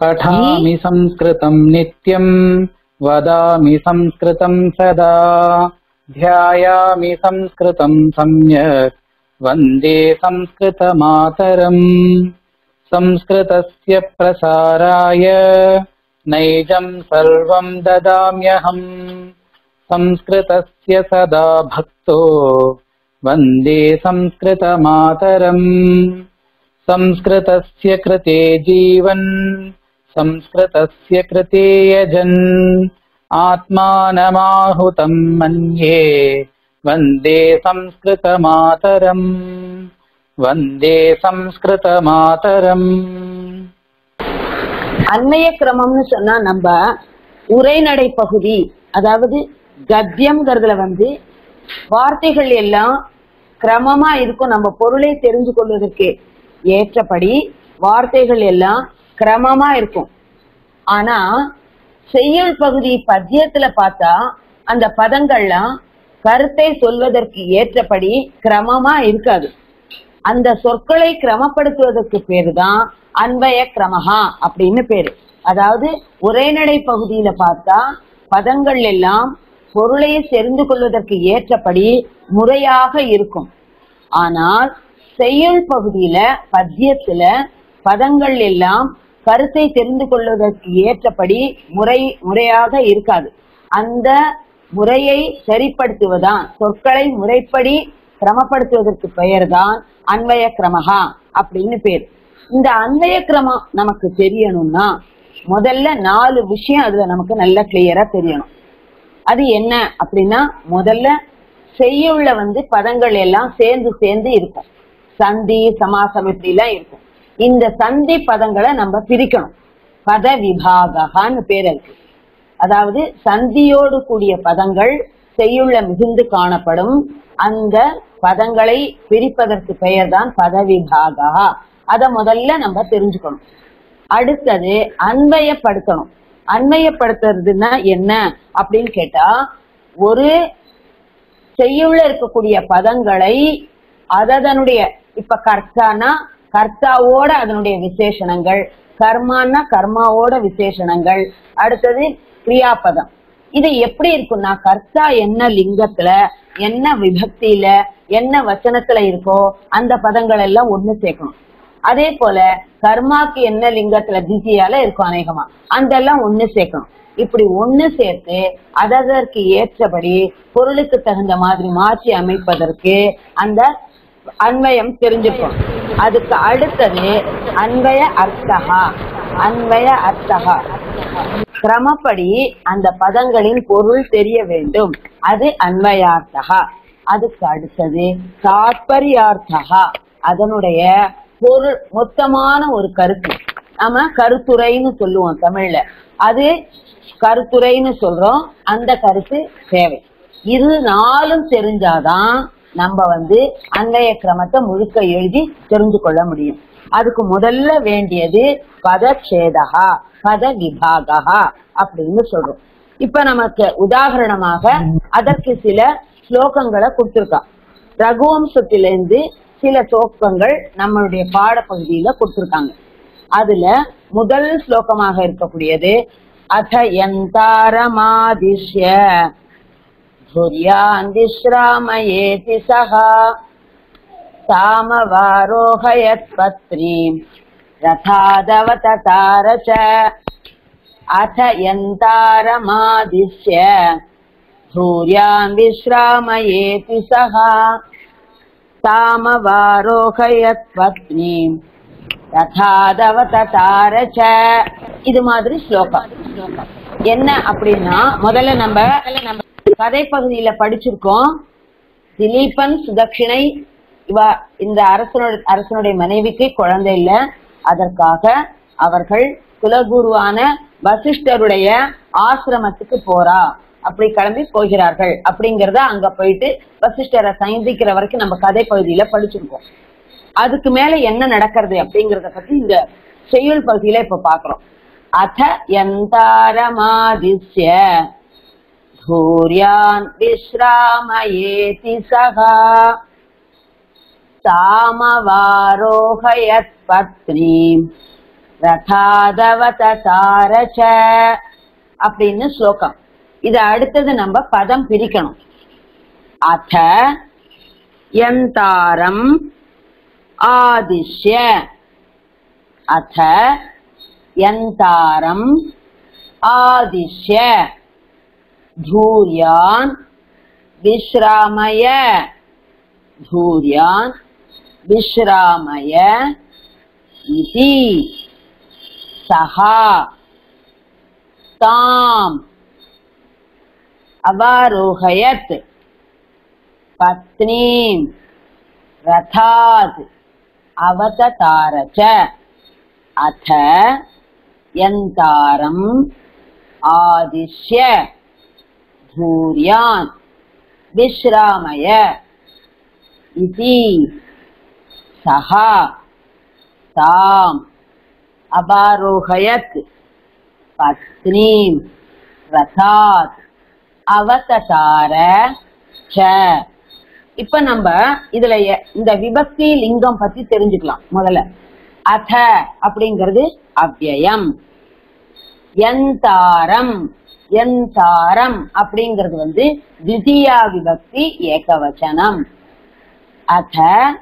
पठामि संस्कृतं नित्यम् वदामि संस्कृतं सदा ध्यायामि संस्कृतं सम्यक् वन्दे संस्कृतमातरम् संस्कृतस्य प्रसाराय नैजं सर्वं ददाम्यहम् संस्कृतस्य सदा भक्तो वन्दे संस्कृतमातरम् संस्कृतस्य कृते जीवन् संस्कृतस्य कृते यजन् आत्मानमाहुतं मन्ये वन्दे संस्कृतमातरम् वन्दे संस्कृतमातरम् அன்மய கிரமம்னு சொன்னா நம்ம உரைநடை பகுதி அதாவது கத்தியம்ங்கிறதுல வந்து வார்த்தைகள் எல்லாம் கிரமமா இருக்கும் நம்ம பொருளை தெரிஞ்சு கொள்வதற்கு ஏற்றபடி வார்த்தைகள் எல்லாம் கிரமமா இருக்கும் ஆனா செய்யுள் பகுதி பத்தியத்துல பார்த்தா அந்த பதங்கள்லாம் கருத்தை சொல்வதற்கு ஏற்றபடி கிரமமா இருக்காது அந்த சொற்களை கிரமப்படுத்துவதற்கு பேரு தான் அன்வய கிரமஹா அப்படின்னு பேரு அதாவது உரைநடை பகுதியில பார்த்தா பதங்கள் எல்லாம் பொருளை தெரிந்து கொள்வதற்கு ஏற்றபடி முறையாக இருக்கும் ஆனால் செய்யுள் பகுதியில பத்தியத்துல பதங்கள் எல்லாம் கருத்தை தெரிந்து கொள்வதற்கு ஏற்றபடி முறை முறையாக இருக்காது அந்த முறையை சரிப்படுத்துவதான் சொற்களை முறைப்படி கிரமப்படுத்துவதற்கு பெயர்தான் அன்வய கிரமஹா அப்படின்னு பேர் இந்த அன்வய கிரமம் நமக்கு தெரியணும்னா முதல்ல நாலு விஷயம் அதுல நமக்கு நல்ல கிளியரா தெரியணும் அது என்ன அப்படின்னா முதல்ல செய்யுள்ள வந்து பதங்கள் எல்லாம் சேர்ந்து சேர்ந்து இருக்கும் சந்தி சமாசம் இப்படி எல்லாம் இருக்கும் இந்த சந்தி பதங்களை நம்ம பிரிக்கணும் பத விபாகான்னு பேர் இருக்கு அதாவது சந்தியோடு கூடிய பதங்கள் செய்யுள்ள மிகுந்து காணப்படும் அந்த பதங்களை பிரிப்பதற்கு பெயர்தான் பதவிபாகா அத முதல்ல நம்ம தெரிஞ்சுக்கணும் அடுத்தது அன்வயப்படுத்தணும் அன்வயப்படுத்துறதுன்னா என்ன அப்படின்னு கேட்டா ஒரு செய்யுள்ள இருக்கக்கூடிய பதங்களை அதனுடைய இப்ப கர்த்தானா கர்த்தாவோட அதனுடைய விசேஷணங்கள் கர்மான்னா கர்மாவோட விசேஷணங்கள் அடுத்தது கிரியாபதம் இது எப்படி இருக்கும்னா கர்த்தா என்ன லிங்கத்துல என்ன விபக்தியில என்ன வச்சனத்துல இருக்கோ அந்த பதங்கள் எல்லாம் ஒண்ணு சேர்க்கணும் அதே போல கர்மாக்கு என்ன லிங்கத்துல திசியால இருக்கும் அநேகமா அந்த எல்லாம் ஒண்ணு சேர்க்கணும் இப்படி ஒண்ணு சேர்த்து அதற்கு ஏற்றபடி பொருளுக்கு தகுந்த மாதிரி மாற்றி அமைப்பதற்கு அந்த அன்வயம் தெரிஞ்சுக்கும் அதுக்கு அடுத்தது அன்வய அர்த்தகா அன்வய அர்த்தகா கிரமப்படி அந்த பதங்களின் பொருள் தெரிய வேண்டும் அது அன்வயார்த்தகா அதுக்கு அடுத்தது தாற்பயார்த்தகா அதனுடைய பொருள் மொத்தமான ஒரு கருத்து நாம கருத்துரைன்னு சொல்லுவோம் தமிழ்ல அது கருத்துரைன்னு சொல்றோம் அந்த கருத்து தேவை இது நாளும் தெரிஞ்சாதான் நம்ம வந்து அன்வய கிரமத்தை முழுக்க எழுதி தெரிஞ்சு கொள்ள முடியும் அதுக்கு முதல்ல வேண்டியது பதச்சேதகா பத விபாகா அப்படின்னு சொல்றோம் இப்ப நமக்கு உதாரணமாக அதற்கு சில ஸ்லோகங்களை கொடுத்திருக்கான் ரகுவம்சத்திலிருந்து சில ஸ்லோகங்கள் நம்மளுடைய பாடப்பகுதியில கொடுத்திருக்காங்க அதுல முதல் ஸ்லோகமாக இருக்கக்கூடியது அத யந்தாரமாதிஷ்ய धुर्यान् विश्रामयेति सः सामवारोहयत्पत्नीम् रथादवततार च अथ यन्तारमादिश्य धूर्यान् विश्रामयेति सः सामवारोहयत्पत्नीम् ரதாதவதார ச இது மாதிரி ஸ்லோகம் என்ன அப்படின்னா முதல்ல நம்ம கதை பகுதியில படிச்சிருக்கோம் திலீபன் சுதட்சிணை இவ இந்த அரசனோட அரசனுடைய மனைவிக்கு குழந்தை இல்ல அதற்காக அவர்கள் குலகுருவான வசிஷ்டருடைய ஆசிரமத்துக்கு போறா அப்படி கிளம்பி போகிறார்கள் அப்படிங்கறத அங்க போயிட்டு வசிஷ்டரை சந்திக்கிற வரைக்கும் நம்ம கதை பகுதியில படிச்சிருக்கோம் அதுக்கு மேல என்ன நடக்கிறது அப்படிங்கறத பத்தி இந்த செய்யுள் பகுதியில இப்ப பாக்குறோம் அத யந்தாரமாதித்ய धूर्यान् विश्रामयेति सः सामवारोहयत्पत्नीम् ரதாதவதாரச்ச அப்படின்னு ஸ்லோகம் இது அடுத்தது நம்ம பதம் பிரிக்கணும் அத யந்தாரம் ஆதிஷ்ய அத யந்தாரம் ஆதிஷ்ய धूर्यान् विश्रामय धूर्यान् विश्रामय इति सः ताम् अवारोहयत् पत्नीम् रथात् अवततार च अथ यन्तारम् आदिश्य धूर्यान् विश्रामय इति सः ताम् अवारोहयत् पत्नीम् रथात् அவததார ச இப்ப நம்ம இதுல எ- இந்த விபக்தி லிங்கம் பத்தி தெரிஞ்சுக்கலாம் முதல்ல அத அப்படிங்கிறது அவ்யயம் யந்தாரம் யந்தாரம் அப்படிங்கிறது வந்து திதியா விபக்தி ஏகவச்சனம் அத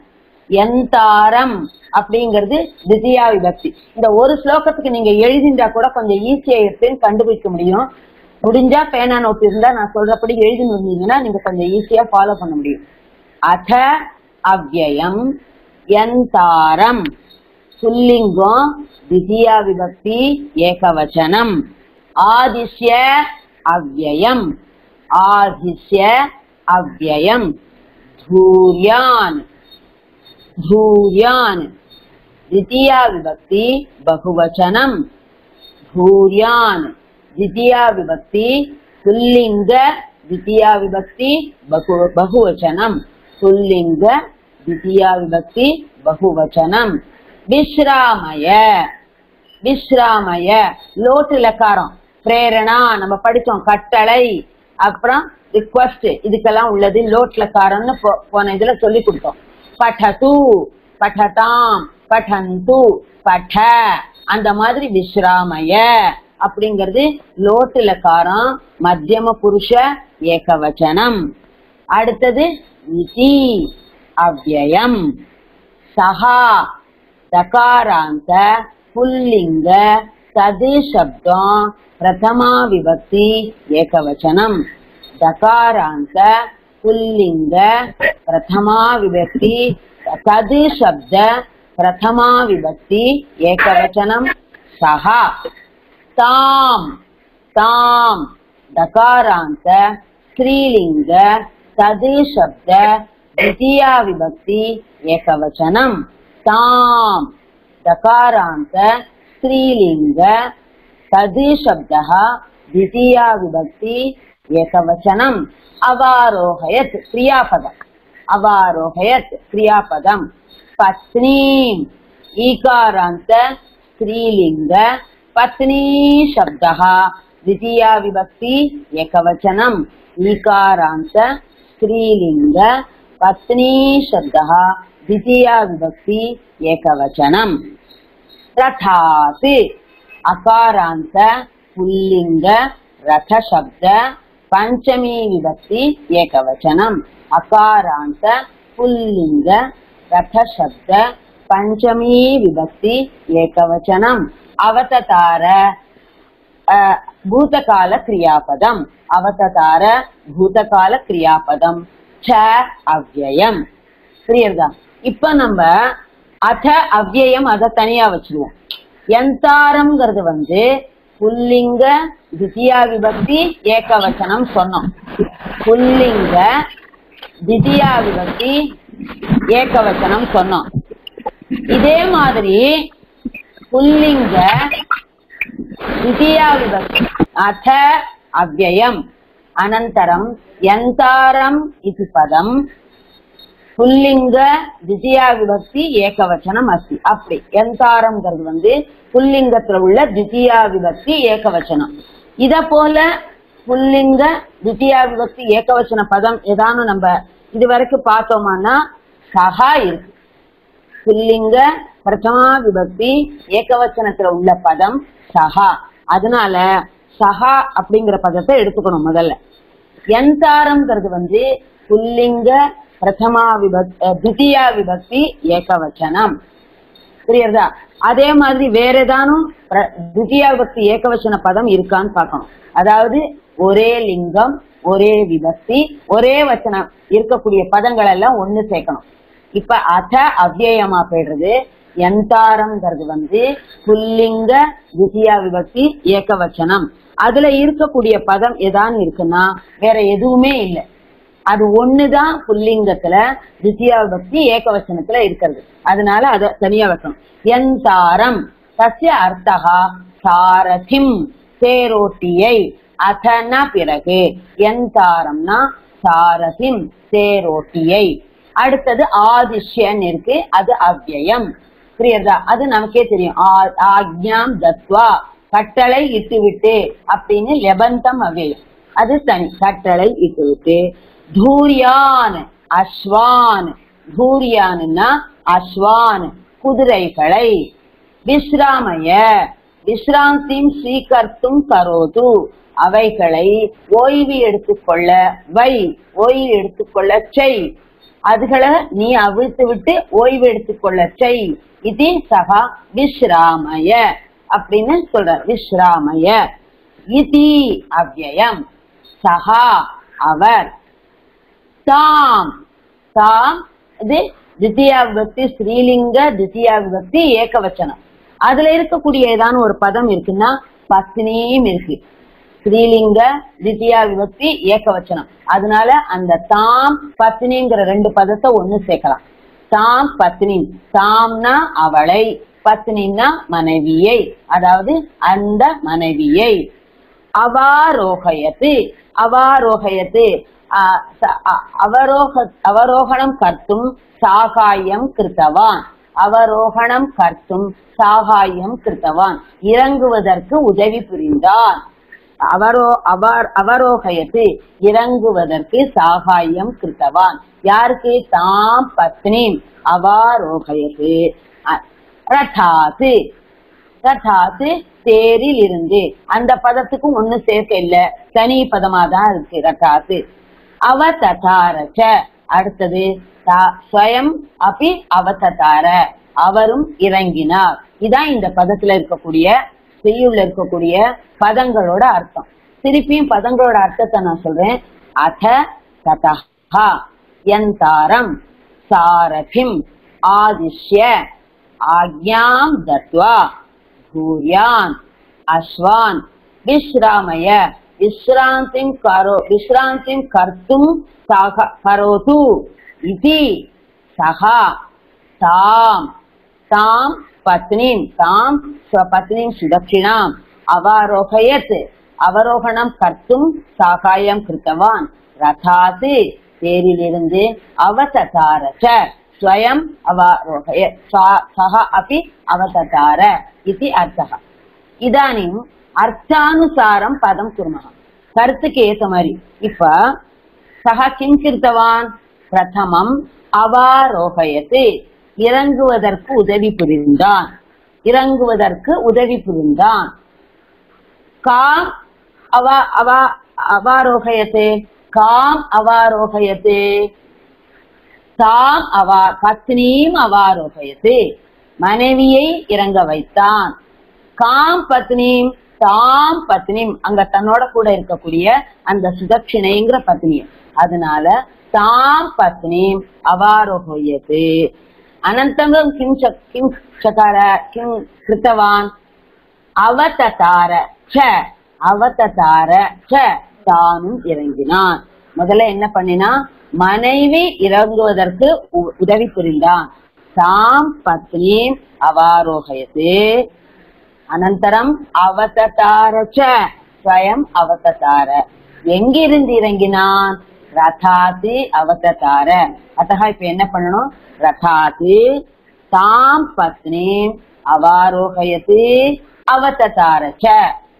யந்தாரம் அப்படிங்கிறது திதியா விபக்தி இந்த ஒரு ஸ்லோகத்துக்கு நீங்க எழுதிண்டா கூட கொஞ்சம் ஈஸியா இருக்குன்னு கண்டுபிடிக்க முடியும் முடிஞ்சா பேனா நோட் இருந்தா நான் சொல்றபடி எழுதி வந்தீங்கன்னா நீங்க கொஞ்சம் ஈஸியா ஃபாலோ பண்ண முடியும் அத அவ்யயம் யந்தாரம் புல்லிங்கம் திதியா விபக்தி ஏகவச்சனம் ஆதிஷ்ய அவ்யயம் ஆதிஷ்ய அவ்யயம் धूर्यान् धूर्यान् द्वितीया विभक्ति बहुवचनम् धूर्यान् द्वितीया विभक्ति पुल्लिङ्ग द्वितीया विभक्ति बहु बहुवचनम् पुल्लिङ्ग द्वितीया विभक्ति बहुवचनम् विश्रामय விஸ்ராமய லோட்டு இலக்காரம் பிரேரணா நம்ம படிச்சோம் கட்டளை அப்புறம் ரிக்வஸ்ட் இதுக்கெல்லாம் உள்ளது லோட் இலக்காரம்னு போ- போன இதுல சொல்லி கொடுத்தோம் பठது பठதாம் பठந்து பఠ அந்த மாதிரி விஸ்ராமய அப்படிங்கிறது லோட்டு இலக்காரம் மத்தியம புருஷ ஏகவச்சனம் அடுத்தது இதி அவ்யயம் சஹா தகாராந்த புல்லிங்க தது சப்தம் பிரதமா விபக்தி ஏகவச்சனம் தகாராந்த புல்லிங்க பிரதமா விபக்தி தது சப்த பிரதமா விபக்தி ஏகவச்சனம் சஹா தாம் தாம் दकारान्त स्त्रीलिङ्ग तद् शब्द द्वितीया विभक्ति एकवचनम् ताम् दकारान्त स्त्रीलिङ्ग तद् शब्दः द्वितीया विभक्ति एकवचनम् अवारोहयत् क्रियापदम् अवारोहयत् क्रियापदम् पत्नीम् ईकारान्त स्त्रीलिङ्ग पत्नी शब्दः द्वितीया विभक्ति एकवचनम् ईकारान्त स्त्रीलिङ्ग पत्नी शब्दः द्वितीया विभक्ति एकवचनम् रथात् अकारान्त पुल्लिङ्ग रथशब्द पञ्चमी विभक्ति एकवचनम् अकारान्त पुल्लिङ्ग रथशब्द पञ्चमी विभक्ति एकवचनम् अवततार अ, भूतकाल क्रियापदम् அவததார பூதகால கிரியாபதம் ச அவ்யயம் புரியுறதா இப்ப நம்ம அத அவ்யயம் அத தனியா வச்சிருவோம் யந்தாரம்ங்கிறது வந்து புல்லிங்க தித்தியா விபக்தி ஏகவச்சனம் சொன்னோம் புல்லிங்க தித்தியா விபக்தி ஏகவச்சனம் சொன்னோம் இதே மாதிரி புல்லிங்க द्वितीया विभक्ति अथ अव्ययम् अनन्तरं यन्तारम् इति पदम् புல்லிங்க தித்தியா விபக்தி ஏகவச்சனம் அஸ்தி அப்படி எந்தாரம்ங்கிறது வந்து புல்லிங்கத்துல உள்ள தித்தியா விபக்தி ஏகவச்சனம் இத போல புல்லிங்க தித்தியா விபக்தி ஏகவச்சன பதம் ஏதானும் நம்ம இது வரைக்கும் பார்த்தோமானா சகா இருக்கு புல்லிங்க பிரதமா விபக்தி ஏகவச்சனத்துல உள்ள பதம் சஹா அதனால சஹா அப்படிங்கிற பதத்தை எடுத்துக்கணும் முதல்ல யந்தாரம்ங்கிறது வந்து புல்லிங்க பிரதமா விபக் தித்தியா விபக்தி ஏகவச்சனம் புரியுறதா அதே மாதிரி வேற ஏதானும் பிர- தித்தியா விபக்தி ஏகவச்சன பதம் இருக்கான்னு பார்க்கணும் அதாவது ஒரே லிங்கம் ஒரே விபக்தி ஒரே வச்சனம் இருக்கக்கூடிய பதங்கள் எல்லாம் ஒண்ணு சேர்க்கணும் இப்ப அத அவ்யயமா போயிடுறது யந்தாரம்ங்கிறது வந்து புல்லிங்க தித்தியா விபக்தி ஏகவச்சனம் அதுல இருக்கக்கூடிய பதம் ஏதான்னு இருக்குன்னா வேற எதுவுமே இல்லை அது ஒண்ணுதான் புல்லிங்கத்துல தித்தியா விபக்தி ஏகவச்சனத்துல இருக்கிறது அதனால அத தனியா வைக்கணும் யந்தாரம் தஸ்ய அர்த்தகா சாரதிம் தேரோட்டியை அதன பிறகு யந்தாரம்னா சாரதிம் தேரோட்டியை அடுத்தது ஆதிஷ்யன் இருக்கு அது அவ்யயம் புரியுறதா அது நமக்கே தெரியும் ஆ- ஆக்ஞாம் தத்வா கட்டளை இட்டுவிட்டு அப்படின்னு லெபந்தம் அவ்யயம் அது தனி கட்டளை இட்டுவிட்டு தூரியான் அஸ்வான் தூரியான்னா அஸ்வான் குதிரைகளை விஸ்ராமய விஸ்ராந்திம் ஸ்வீகர்த்தும் கரோது அவைகளை ஓய்வு எடுத்துக்கொள்ள வை ஓய்வு எடுத்துக்கொள்ள செய் அதுகளை நீ அவிழ்த்து விட்டு ஓய்வு எடுத்துக்கொள்ள செய் இது சகா விஸ்ராமய அப்படின்னு சொல்ற விஸ்ராமய இதி அவ்யயம் சகா அவர் தாம் தாம் இது தித்தியா விபக்தி ஸ்ரீலிங்க தித்தியா விபக்தி ஏகவச்சனம் அதுல இருக்கக்கூடிய ஏதான ஒரு பதம் இருக்குன்னா பத்னியும் இருக்கு ஸ்ரீலிங்க தித்தியா விபக்தி ஏகவச்சனம் அதனால அந்த தாம் பத்னிங்கிற ரெண்டு பதத்தை ஒண்ணு சேர்க்கலாம் தாம் பத்னி தாம்னா அவளை பத்னின்னா மனைவியை அதாவது அந்த மனைவியை அவாரோகயத்து அவாரோகயத்து ஆ, ச- அ- அவரோக அவரோகணம் கர்த்தும் சாகாயம் கிருத்தவான் அவரோகணம் கர்த்தும் சாகாயம் கிருத்தவான் இறங்குவதற்கு உதவி புரிந்தான் அவரோ அவர் அவரோகயத்து இறங்குவதற்கு சாகாயம் கிருத்தவான் யாருக்கு தாம் பத்னி அவாரோகயத்து அ- ரதாத்து ரதாத்து தேரில் இருந்து அந்த பதத்துக்கும் ஒண்ணு சேர்க்க இல்ல தனி பதமா தான் இருக்கு ரதாத்து அவததாரச்ச அடுத்தது தா- ஸ்வயம் அபி அவததார அவரும் இறங்கினார் இதான் இந்த பதத்துல இருக்கக்கூடிய செய்யுள்ள இருக்கக்கூடிய பதங்களோட அர்த்தம் திருப்பியும் பதங்களோட அர்த்தத்தை நான் சொல்றேன் அத ததா யந்தாரம் சாரதிம் ஆதிஷ்ய ஆக்ஞாம் தத்வா भूयान् अश्वान् विश्रामय विश्रान्तिं करो विश्रान्तिं कर्तुं सह करोतु इति सः तां तां पत्नीं तां स्वपत्नीं सुदक्षिणाम् अवारोहयत् अवरोहणं कर्तुं साहाय्यं कृतवान् रथात् தேரிலிருந்து அவததார ச ஸ்வயம் அவாரோகய சா- சஹ अपि அவததார इति அர்த்தः இதானிம் அர்த்தானுசாரம் பதம் குருமः கருத்துக்கு ஏத்த மாதிரி இப்ப சக கிம் கிருத்தவான் பிரதமம் அவாரோகயத்து இறங்குவதற்கு உதவி புரிந்தான் இறங்குவதற்கு உதவி புரிந்தான் காம் அவ அவ அவாரோகயத்தே காம் அவாரோகயத்தே தாம் அவா பத்னியும் அவாரோகயத்து மனைவியை இறங்க வைத்தான் காம் பத்னியும் தாம் பத்னியும் அங்க தன்னோட கூட இருக்கக்கூடிய அந்த சுதட்சிணைங்கிற பத்னி அதனால தாம் பத்னியும் அவாரோகயத்து அனந்தங்கம் கிம் ச- கிம் சகார கிம் கிருத்தவான் அவததார ச அவததார ச தானும் இறங்கினான் முதல்ல என்ன பண்ணினா மனைவி இறங்குவதற்கு உ- உதவி புரிந்தான் தாம் பத்னி அவாரோகயத்து அனந்தரம் அவததார ச ஸ்வயம் அவததார எங்கிருந்து இறங்கினான் ரதாதி அவததார அத்தகா இப்ப என்ன பண்ணணும் ரதாதி தாம் பத்னி அவாரோகயத்து அவததார ச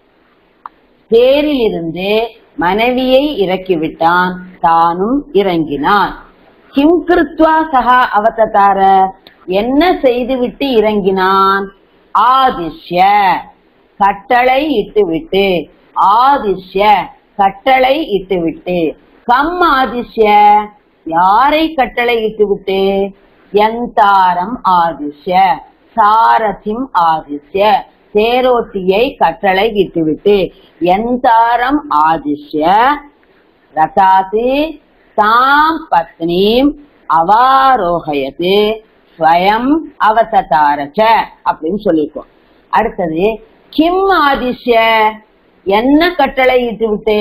தேரிலிருந்து மனைவியை இறக்கிவிட்டான் தானும் இறங்கினான் கிம் கிருத்வா சகா அவததார என்ன செய்துவிட்டு இறங்கினான் ஆதிஷ்ய கட்டளை இட்டுவிட்டு ஆதிஷ்ய கட்டளை இட்டுவிட்டு கம் ஆதிஷ்ய யாரை கட்டளை இட்டுவிட்டு யந்தாரம் ஆதிஷ்ய சாரதிம் ஆதிஷ்ய தேரோட்டியை கட்டளை இட்டுவிட்டு யந்தாரம் ஆதிஷ்ய ரதாத்து தாம் பத்னீம் அவாரோகயது ஸ்வயம் அவததாரச்ச அப்படின்னு சொல்லியிருக்கோம் அடுத்தது கிம் ஆதிஷ்ய என்ன கட்டளை இட்டு விட்டு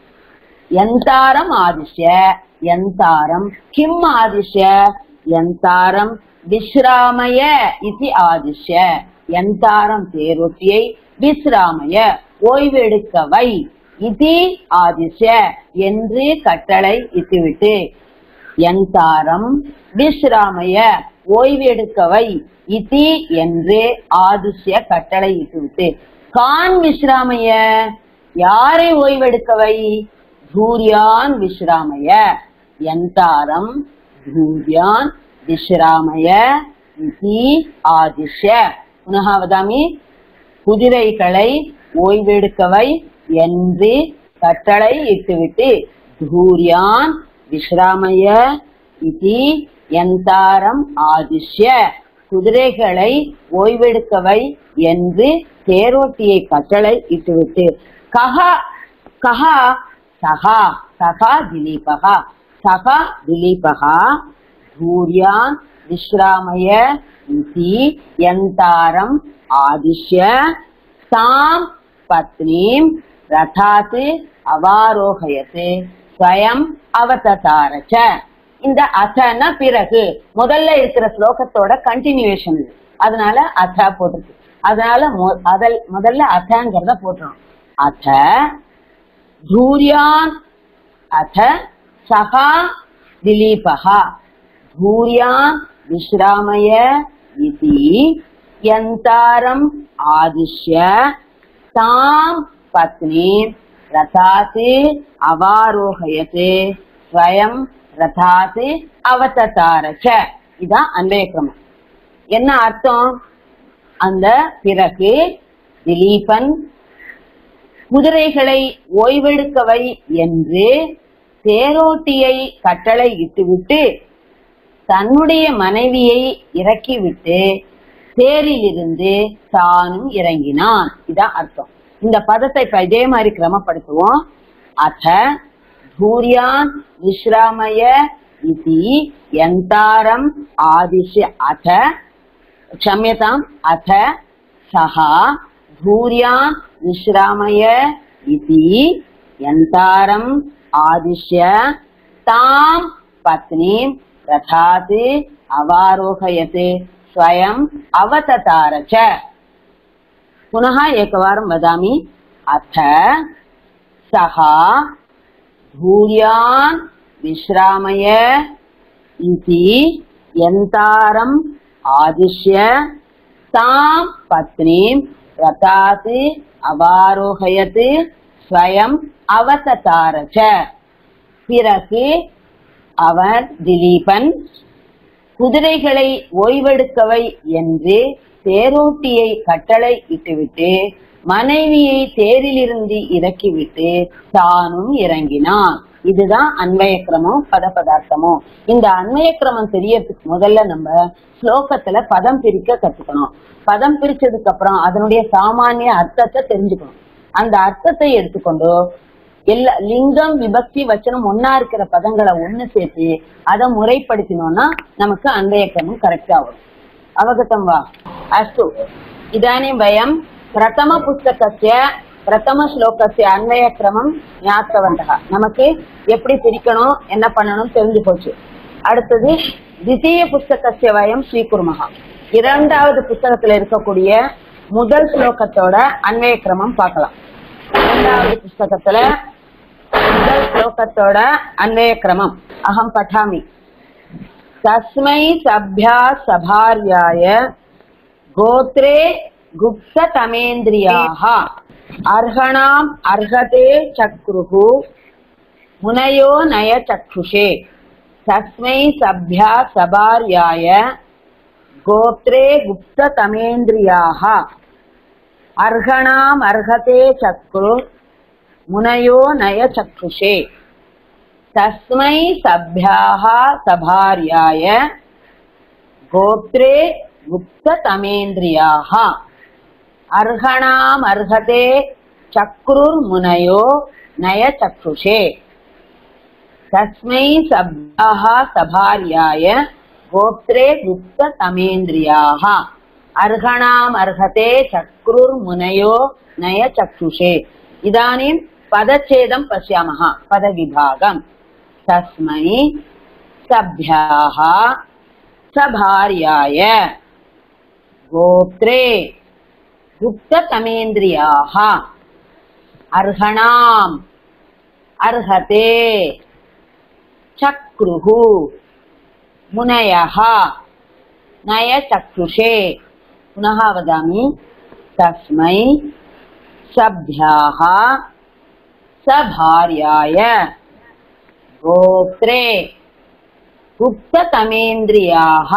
யந்தாரம் ஆதிஷ்ய யந்தாரம் கிம் ஆதிஷ்ய யந்தாரம் விஸ்ராமய இது ஆதிஷ்ய யந்தாரம் தேரொட்டியை விஸ்ராமய ஓய்வெடுக்கவை இது ஆதிஷ்ய என்று கட்டளை இட்டுவிட்டு யந்தாரம் விஸ்ராமய ஓய்வெடுக்கவை இதி என்று ஆதிஷ்ய கட்டளை இட்டுவிட்டு கான் விஸ்ராமய யாரை ஓய்வெடுக்கவை பூரியான் விஸ்ராமய யந்தாரம் பூரியான் விஸ்ராமய இதி ஆதிஷ்ய புனः வதாமி குதிரைகளை ஓய்வெடுக்கவை என்று கட்டளை இட்டுவிட்டு தூரியான் விஸ்ராமய இதி யந்தாரம் ஆதிஷ்ய குதிரைகளை ஓய்வெடுக்கவை என்று தேரோட்டியை கட்டளை இட்டுவிட்டு கஹா கஹா சகா சகா திலீபகா சகா திலீபகா பூரியான் விஸ்ராமய இதி யந்தாரம் ஆதிஷ்ய தாம் பத்னீம் ரதாத்து அவாரோகயத்து ஸ்வயம் அவததாரச்ச இந்த அசன பிறகு முதல்ல இருக்கிற ஸ்லோகத்தோட கண்டினியூவேஷன் இது அதனால அத போட்டிருக்கு அதனால மொ- அதல் முதல்ல அத்தங்கிறத போட்டுரும் அத தூரியான் அத சகா திலீபகா भूर्यान् विश्रामय इति यन्तारम् आदिश्य तां पत्नीं रथात् अवारोहयत् स्वयं रथात् அவததார ச இதான் அன்றைய கிரமம் என்ன அர்த்தம் அந்த பிறகு திலீபன் குதிரைகளை ஓய்வெடுக்கவை என்று தேரோட்டியை கட்டளை இட்டுவிட்டு தன்னுடைய மனைவியை இறக்கிவிட்டு தேரிலிருந்து தானும் இறங்கினான் இதான் அர்த்தம் இந்த பதத்தை இப்ப இதே மாதிரி கிரமப்படுத்துவோம் அத பூரியான் விஸ்ராமய இதி யந்தாரம் ஆதிஷ்ய அத क्षम्यताम् अथ सः भूर्यान् विश्रामय इति यन्तारम् आदिश्य तां पत्नीं रथात् अवारोहयत् स्वयम् अवततार च पुनः एकवारं वदामि अथ सः भूर्यान् विश्रामय इति यन्तारम् आदिश्य तां पत्नीं रथात् अवारोहयत् स्वयम् அவததார ச பிறகு அவன் திலீபன் குதிரைகளை ஓய்வெடுக்கவை என்று தேரோட்டியை கட்டளை இட்டுவிட்டு மனைவியை தேரிலிருந்து இறக்கிவிட்டு தானும் இறங்கினான் இதுதான் அன்வய கிரமம் பத பதார்த்தமும் இந்த அன்வய கிரமம் தெரியறதுக்கு முதல்ல நம்ம ஸ்லோகத்துல பதம் பிரிக்க கத்துக்கணும் பதம் பிரிச்சதுக்கு அப்புறம் அதனுடைய சாமானிய அர்த்தத்தை தெரிஞ்சுக்கணும் அந்த அர்த்தத்தை எடுத்துக்கொண்டு எல்லா லிங்கம் விபக்தி வச்சனம் ஒன்னா இருக்கிற பதங்களை ஒண்ணு சேர்த்து அதை முறைப்படுத்தினோம்னா நமக்கு அன்வய கிரமம் கரெக்டா வரும் அவகதம் வா அஸ்து இதானிம் வயம் பிரதம புஸ்தகஸ்ய பிரதம ஸ்லோகஸ்ய அன்வய கிரமம் ஞாத்தவந்தகா நமக்கு எப்படி பிரிக்கணும் என்ன பண்ணணும் தெரிஞ்சு போச்சு அடுத்தது தித்தீய புஸ்தகஸ்ய வயம் ஸ்ரீகுர்மகா இரண்டாவது புஸ்தகத்துல இருக்கக்கூடிய முதல் ஸ்லோகத்தோட அன்வய கிரமம் பார்க்கலாம் இரண்டாவது புஸ்தகத்துல முதல் ஸ்லோகத்தோட அன்வய கிரமம் அகம் பठामि தஸ்மை சப்யா சபார்யாய கோத்ரே குப்ததமேந்திரியாக அர்ஹணாம் அர்ஹதே சக்ருஹு முனையோ நய சக்ஷுஷே தஸ்மை சப்யா சபார்யாய गोत्रे गुप्ततमेन्द्रियाः अर्हणाम् अर्हते चक्रु मुनयो नयचक्षुषे तस्मै सभ्याः सभार्याय गोत्रे गुप्ततमेन्द्रियाः अर्हणामर्हते चक्रुर्मुनयो नयचक्षुषे तस्मै सभ्याः सभार्याय गोत्रे गुप्ततमेन्द्रियाः अर्हणामर्हते चक्रुर्मुनयो नयचक्षुषे इदानीं पदच्छेदं पश्यामः पदविभागम् तस्मै सभ्याः सभार्याय गोत्रे गुप्ततमेन्द्रियाः अर्हणाम् अर्हते चक्रुः मुनयः नयचक्षुषे पुनः वदामि तस्मै सभ्याः सभार्याय गोत्रे गुप्ततमेन्द्रियाः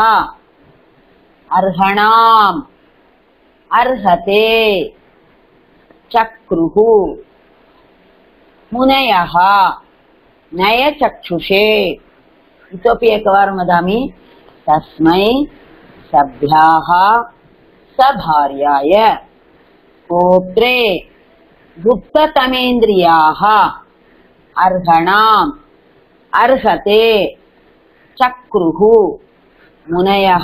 अर्हणाम् अर्हते चक्रुः मुनयः नयचक्षुषे इतोपि एकवारं वदामि तस्मै सभ्याः सभार्याय गोत्रे गुप्ततमेन्द्रियाः अर्हणाम् अर्हते चक्रुः मुनयः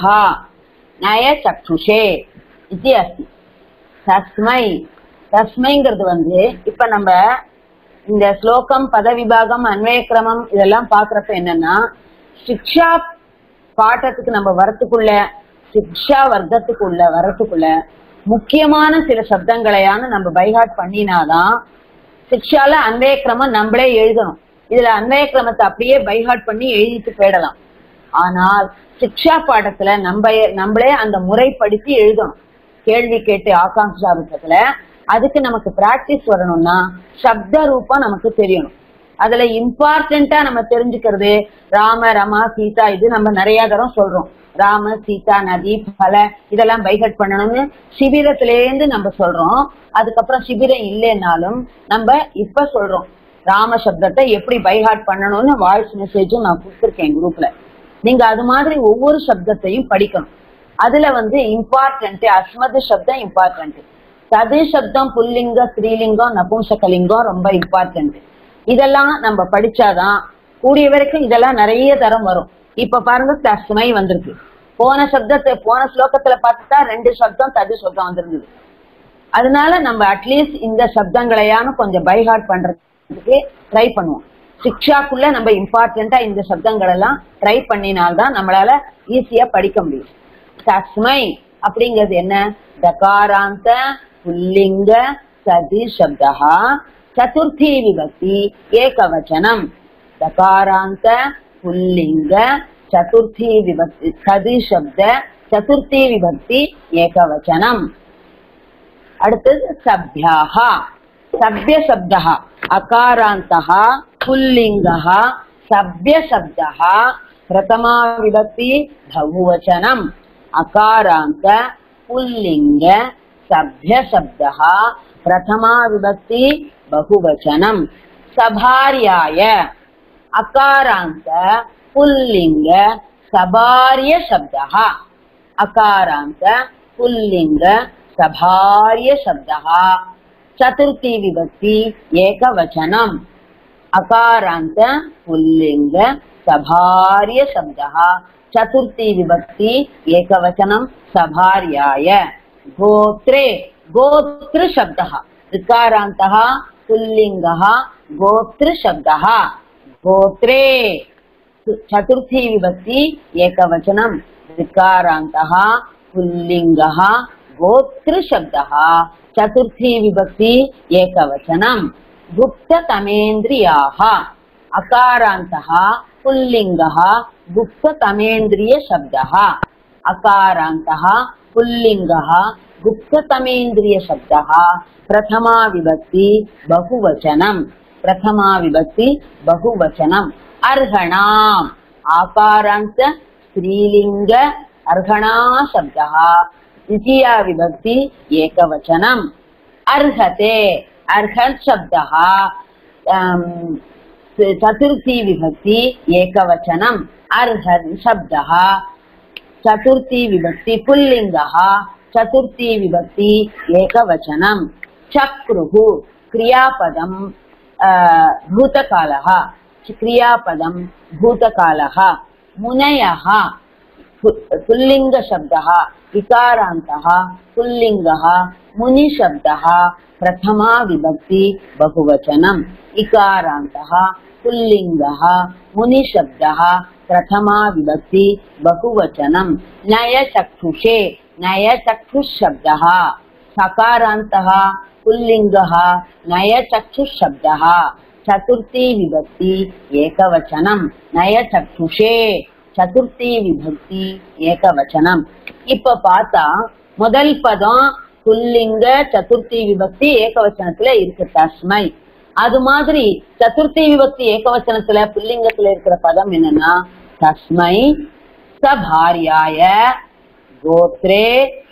நயச்சக்ஷுஷே இது அஸ்தி தஸ்மை தஸ்மைங்கிறது வந்து இப்ப நம்ம இந்த ஸ்லோகம் பத விபாகம் அன்வயக்கிரமம் இதெல்லாம் பாக்குறப்ப என்னன்னா சிக்ஷா பாட்டத்துக்கு நம்ம வரத்துக்குள்ள சிக்ஷா வர்க்கத்துக்குள்ள வரத்துக்குள்ள முக்கியமான சில சப்தங்களையான நம்ம பைஹாட் பண்ணினாதான் சிக்ஷால அன்வயக்கிரமம் நம்மளே எழுதணும் இதுல அன்வயக்கிரமத்தை அப்படியே பைஹாட் பண்ணி எழுதிட்டு போயிடலாம் ஆனால் சிக்ஷா பாடத்துல நம்ம நம்மளே அந்த முறைப்படுத்தி எழுதணும் கேள்வி கேட்டு ஆகாங்ஷா விட்டத்துல அதுக்கு நமக்கு பிராக்டிஸ் வரணும்னா சப்த ரூபம் நமக்கு தெரியணும் அதுல இம்பார்ட்டண்டா நம்ம தெரிஞ்சுக்கிறது ராம ரமா சீதா இது நம்ம நிறைய தரம் சொல்றோம் ராம சீதா நதி பல இதெல்லாம் பைகட் பண்ணணும்னு சிபிரத்திலேருந்து நம்ம சொல்றோம் அதுக்கப்புறம் சிபிரம் இல்லைன்னாலும் நம்ம இப்ப சொல்றோம் ராம சப்தத்தை எப்படி பைஹாட் பண்ணணும்னு வாய்ஸ் மெசேஜும் நான் கொடுத்துருக்கேன் குரூப்ல நீங்க அது மாதிரி ஒவ்வொரு சப்தத்தையும் படிக்கணும் அதுல வந்து இம்பார்ட்டன்ட் அஸ்மது சப்தம் இம்பார்ட்டன்ட் சது சப்தம் புல்லிங்கம் ஸ்ரீலிங்கம் நபும்சகலிங்கம் ரொம்ப இம்பார்ட்டன்ட் இதெல்லாம் நம்ம படிச்சாதான் கூடிய வரைக்கும் இதெல்லாம் நிறைய தரம் வரும் இப்ப பாருங்க தஸ்மை வந்திருக்கு போன சப்தத்தை போன ஸ்லோகத்துல பார்த்துட்டா ரெண்டு சப்தம் தது சப்தம் வந்திருந்தது அதனால நம்ம அட்லீஸ்ட் இந்த சப்தங்களையான கொஞ்சம் பைஹார்ட் பண்றதுக்கு ட்ரை பண்ணுவோம் சிக்ஷாக்குள்ள நம்ம இம்பார்ட்டண்டா இந்த சப்தங்கள் எல்லாம் ட்ரை பண்ணினால்தான் நம்மளால ஈஸியா படிக்க முடியும் தஸ்மை அப்படிங்கிறது என்ன தகாராந்த புல்லிங்க சதி சப்தா சதுர்த்தி விபக்தி ஏகவச்சனம் தகாராந்த புல்லிங்க சதுர்த்தி விபக்தி சதி சப்த சதுர்த்தி விபக்தி ஏகவச்சனம் அடுத்தது சப்யாஹா சப்ய சப்தா அகாராந்தः पुल्लिङ्गः सभ्यशब्दः प्रथमा विभक्ति बहुवचनम् अकारान्त पुल्लिङ्ग सभ्यशब्दः प्रथमा विभक्ति बहुवचनम् सभार्याय अकारान्त पुल्लिङ्ग सभार्यशब्दः अकारान्त पुल्लिङ्ग सभार्यशब्दः चतुर्थी विभक्ति एकवचनम् अकारान्त पुल्लिङ्ग सभार्य शब्दः चतुर्थी विभक्ति एकवचनं सभार्याय गोत्रे गोत्र शब्दः ऋकारान्तः पुल्लिङ्गः गोत्र शब्दः गोत्रे चतुर्थी विभक्ति एकवचनं ऋकारान्तः पुल्लिङ्गः गोत्र शब्दः चतुर्थी विभक्ति एकवचनम् गुप्ततमेन्द्रियाः अकारान्तः पुल्लिङ्गः गुप्ततमेन्द्रियशब्दः अकारान्तः पुल्लिङ्गः गुप्ततमेन्द्रियशब्दः प्रथमा विभक्ति बहुवचनम् प्रथमा विभक्ति बहुवचनम् अर्हणाम् आकारान्त स्त्रीलिङ्ग अर्हणा शब्दः द्वितीया विभक्ति एकवचनम् अर्हते अर्हत् शब्दः अम्, चतुर्थी विभक्ति एकवचनम् अर्हन् शब्दः चतुर्थी विभक्ति पुल्लिङ्गः चतुर्थी विभक्ति एकवचनम् चक्रुः क्रियापदम् अ, भूतकालः क्रियापदम् भूतकालः मुनयः पु- पुल्लिङ्गशब्दः इकारान्तः पुल्लिङ्गः मुनिशब्दः प्रथमा विभक्ति बहुवचनम् इकारान्तः पुल्लिङ्गः मुनिशब्दः प्रथमा विभक्ति बहुवचनम् नयचक्षुषे नयचक्षुशब्दः सकारान्तः पुल्लिङ्गः नयचक्षुशब्दः चतुर्थी विभक्ति एकवचनम् नयचक्षुषे சதுர்த்தி விபக்தி ஏகவச்சனம் இப்ப பார்த்தா முதல் பதம் புல்லிங்க சதுர்த்தி விபக்தி ஏகவச்சனத்துல இருக்கு தஸ்மை அது மாதிரி சதுர்த்தி விபக்தி ஏகவச்சனத்துல புல்லிங்கத்துல இருக்கிற பதம் என்னன்னா தஸ்மை சபாரியாய கோத்ரே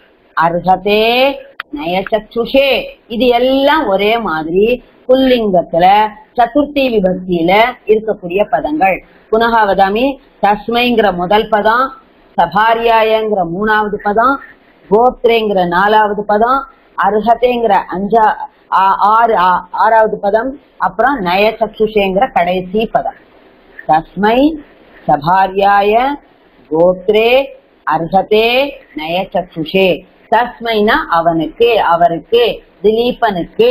அர்ஹதே நயச்சக்ஷுஷே இது எல்லாம் ஒரே மாதிரி புல்லிங்கத்துல சதுர்த்தி விபக்தியில இருக்கக்கூடிய பதங்கள் புனகாவதாமி தஸ்மைங்கிற முதல் பதம் சபாரியாயங்கிற மூணாவது பதம் கோத்ரேங்கிற நாலாவது பதம் அர்ஹதேங்கிற அஞ்சா ஆ- ஆறு ஆ- ஆறாவது பதம் அப்புறம் நயச்சக்ஷுஷேங்கிற கடைசி பதம் தஸ்மை சபாரியாய கோத்ரே அர்ஹதே நயச்சக்ஷுஷே தஸ்மைனா அவனுக்கு அவருக்கு திலீபனுக்கு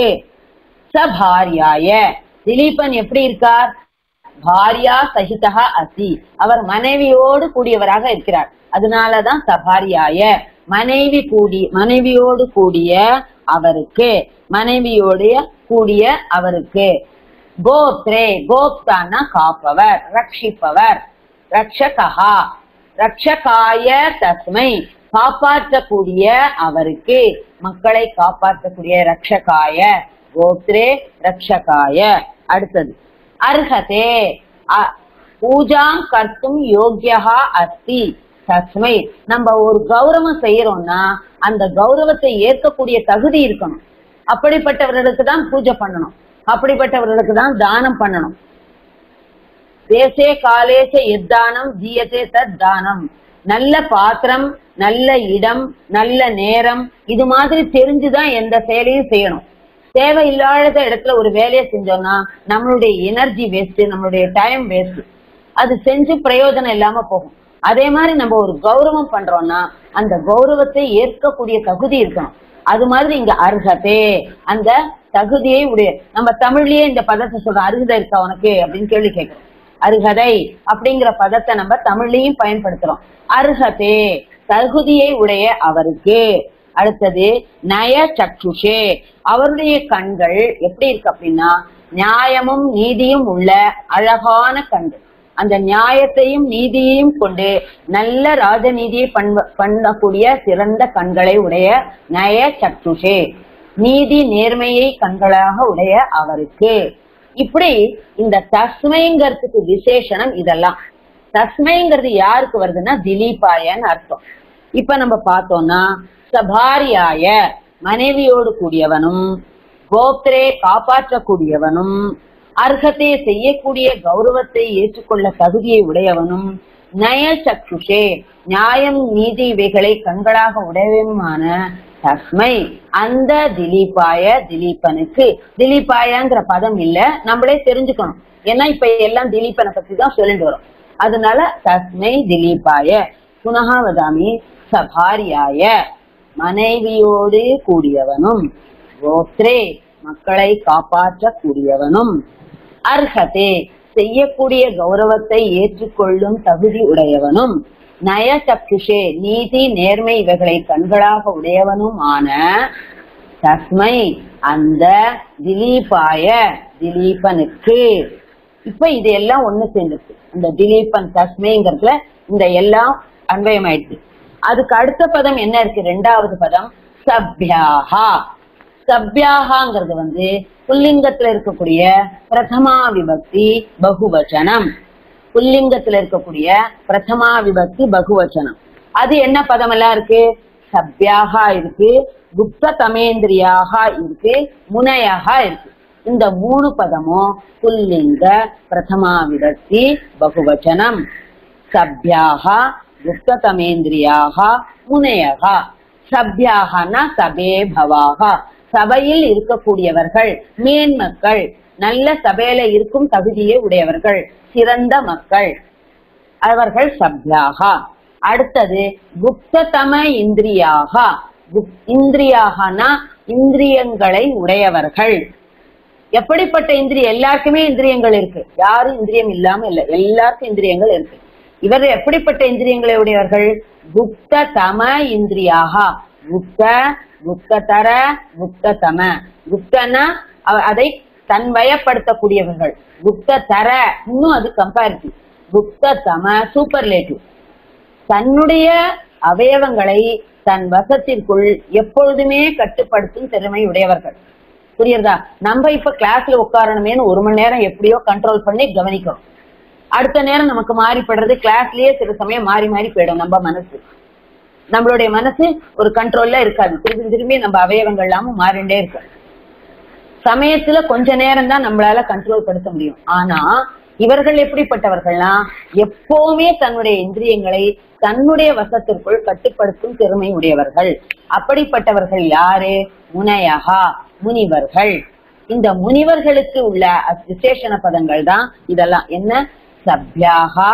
சபாரியாய திலீபன் எப்படி இருக்கார் பாரியா சகிதா அசி அவர் மனைவியோடு கூடியவராக இருக்கிறார் அதனாலதான் சபாரியாய மனைவி கூடி மனைவியோடு கூடிய அவருக்கு மனைவியோடைய கூடிய அவருக்கு கோத்ரே கோப்தான்னா காப்பவர் ரட்சிப்பவர் ரக்ஷகா ரக்ஷகாய தஸ்மை காப்பாற்றக்கூடிய அவருக்கு மக்களை காப்பாற்றக்கூடிய ரக்ஷகாய கோத்ரே ரக்ஷகாய அடுத்தது அர்ஹதே அ- பூஜாம் கர்த்தும் யோக்கியா அஸ்தி தஸ்மை நம்ம ஒரு கௌரவம் செய்யறோம்னா அந்த கௌரவத்தை ஏற்கக்கூடிய தகுதி இருக்கணும் அப்படிப்பட்டவர்களுக்கு தான் பூஜை பண்ணணும் அப்படிப்பட்டவர்களுக்கு தான் தானம் பண்ணணும் தேசே காலேச எத்தானம் ஜீயத்தே தத் தானம் நல்ல பாத்திரம் நல்ல இடம் நல்ல நேரம் இது மாதிரி தெரிஞ்சுதான் எந்த செயலையும் செய்யணும் தேவையில்லாத இடத்துல ஒரு வேலையை செஞ்சோம்னா நம்மளுடைய எனர்ஜி வேஸ்ட் நம்மளுடைய டைம் வேஸ்ட் அது செஞ்சு பிரயோஜனம் இல்லாம போகும் அதே மாதிரி நம்ம ஒரு கௌரவம் பண்றோம்னா அந்த கௌரவத்தை ஏற்கக்கூடிய தகுதி இருக்கணும் அது மாதிரி இங்க அர்ஹதே அந்த தகுதியை உடைய நம்ம தமிழ்லயே இந்த பதத்தை சொல்றோம் அருகதை இருக்கா உனக்கு அப்படின்னு கேள்வி கேட்கிறோம் அருகதை அப்படிங்கிற பதத்தை நம்ம தமிழ்லயும் பயன்படுத்துறோம் அருகதே தகுதியை உடைய அவருக்கு அடுத்தது நய சக்ஷுஷே அவருடைய கண்கள் எப்படி இருக்கு அப்படின்னா நியாயமும் நீதியும் உள்ள அழகான கண்கள் அந்த நியாயத்தையும் நீதியையும் கொண்டு நல்ல ராஜநீதியை பண்ப- பண்ணக்கூடிய சிறந்த கண்களை உடைய நய சக்ஷுஷே நீதி நேர்மையை கண்களாக உடைய அவருக்கு இப்படி இந்த தஸ்மைங்கிறதுக்கு விசேஷணம் இதெல்லாம் தஸ்மைங்கிறது யாருக்கு வருதுன்னா திலீபாயன்னு அர்த்தம் இப்ப நம்ம பார்த்தோம்னா சபாரியாய மனைவியோடு கூடியவனும் கோப்திரே காப்பாற்றக்கூடியவனும் அர்ஹத்தை செய்யக்கூடிய கௌரவத்தை ஏற்றுக்கொள்ள தகுதியை உடையவனும் நய சக்ஷுஷே நியாயம் நீதி இவைகளை கண்களாக உடையவனுமான தஸ்மை அந்த திலீபாய திலீபனுக்கு திலீபாயங்கிற பதம் இல்ல நம்மளே தெரிஞ்சுக்கணும் ஏன்னா இப்ப எல்லாம் திலீபனை பத்தி தான் சொல்லிட்டு வரோம் அதனால தஸ்மை திலீபாய புனகா வதாமி சபாரியாய மனைவியோடு கூடியவனும் கோத்ரே மக்களை காப்பாற்றக்கூடியவனும் அர்ஹதே செய்யக்கூடிய கௌரவத்தை ஏற்றுக்கொள்ளும் தகுதி உடையவனும் நய சக்ஷுஷே நீதி நேர்மை இவைகளை கண்களாக உடையவனுமான தஸ்மை அந்த திலீபாய திலீபனுக்கு இப்ப இது எல்லாம் ஒண்ணு சேர்ந்துருக்கு இந்த திலீபன் தஸ்மைங்கிறதுல இந்த எல்லாம் அன்வயமாயிடுச்சு அதுக்கு அடுத்த பதம் என்ன இருக்கு ரெண்டாவது பதம் சப்யாஹா சப்யாகாங்கிறது வந்து புல்லிங்கத்துல இருக்கக்கூடிய பிரதமா விபக்தி பகுவச்சனம் புல்லிங்கத்துல இருக்கக்கூடிய பிரதமா விபக்தி பகுவச்சனம் அது என்ன பதமெல்லாம் இருக்கு சப்யாகா இருக்கு குப்த தமேந்திரியாக இருக்கு முனையாக இருக்கு இந்த மூணு பதமும் புல்லிங்க பிரதமா விடத்தி பகுவச்சனம் சப்யாக குப்த தமேந்திரியாக முனையாக சப்யாகனா சபே பவாக சபையில் இருக்கக்கூடியவர்கள் மேன்மக்கள் நல்ல சபையில இருக்கும் தகுதியை உடையவர்கள் சிறந்த மக்கள் அவர்கள் சப்யாகா அடுத்தது குப்ததம இந்திரியாகா குப்- இந்திரியாகனா இந்திரியங்களை உடையவர்கள் எப்படிப்பட்ட இந்திரியம் எல்லாருக்குமே இந்திரியங்கள் இருக்கு யாரும் இந்திரியம் இல்லாம இல்ல எல்லாருக்கும் இந்திரியங்கள் இருக்கு இவர் எப்படிப்பட்ட இந்திரியங்களை உடையவர்கள் குப்த தம இந்திரியாகா குப்த குப்ததர குப்ததம குப்தனா அவ- அதை தன்வயப்படுத்தக்கூடியவர்கள் குப்த தர இன்னும் அது கம்பேரிட்டிவ் குப்த தம சூப்பர்லேட்டிவ் தன்னுடைய அவயவங்களை தன் வசத்திற்குள் எப்பொழுதுமே கட்டுப்படுத்தும் திறமை உடையவர்கள் புரியுறதா நம்ம இப்ப கிளாஸ்ல உட்காரணுமேனு ஒரு மணி நேரம் எப்படியோ கண்ட்ரோல் பண்ணி கவனிக்கிறோம் அடுத்த நேரம் நமக்கு மாறிப்படுறது கிளாஸ்லயே சில சமயம் மாறி மாறி போயிடும் நம்ம மனசு நம்மளுடைய மனசு ஒரு கண்ட்ரோல்ல இருக்காது திரும்பி திரும்பி நம்ம அவயவங்கள் இல்லாம மாறிண்டே இருக்கு சமயத்துல கொஞ்ச நேரம் தான் நம்மளால கண்ட்ரோல் படுத்த முடியும் ஆனா இவர்கள் எப்படிப்பட்டவர்கள்னா எப்பவுமே தன்னுடைய இந்திரியங்களை தன்னுடைய வசத்திற்குள் கட்டுப்படுத்தும் திறமை உடையவர்கள் அப்படிப்பட்டவர்கள் யாரு முனையகா முனிவர்கள் இந்த முனிவர்களுக்கு உள்ள அ- விசேஷண பதங்கள் தான் இதெல்லாம் என்ன சப்யாகா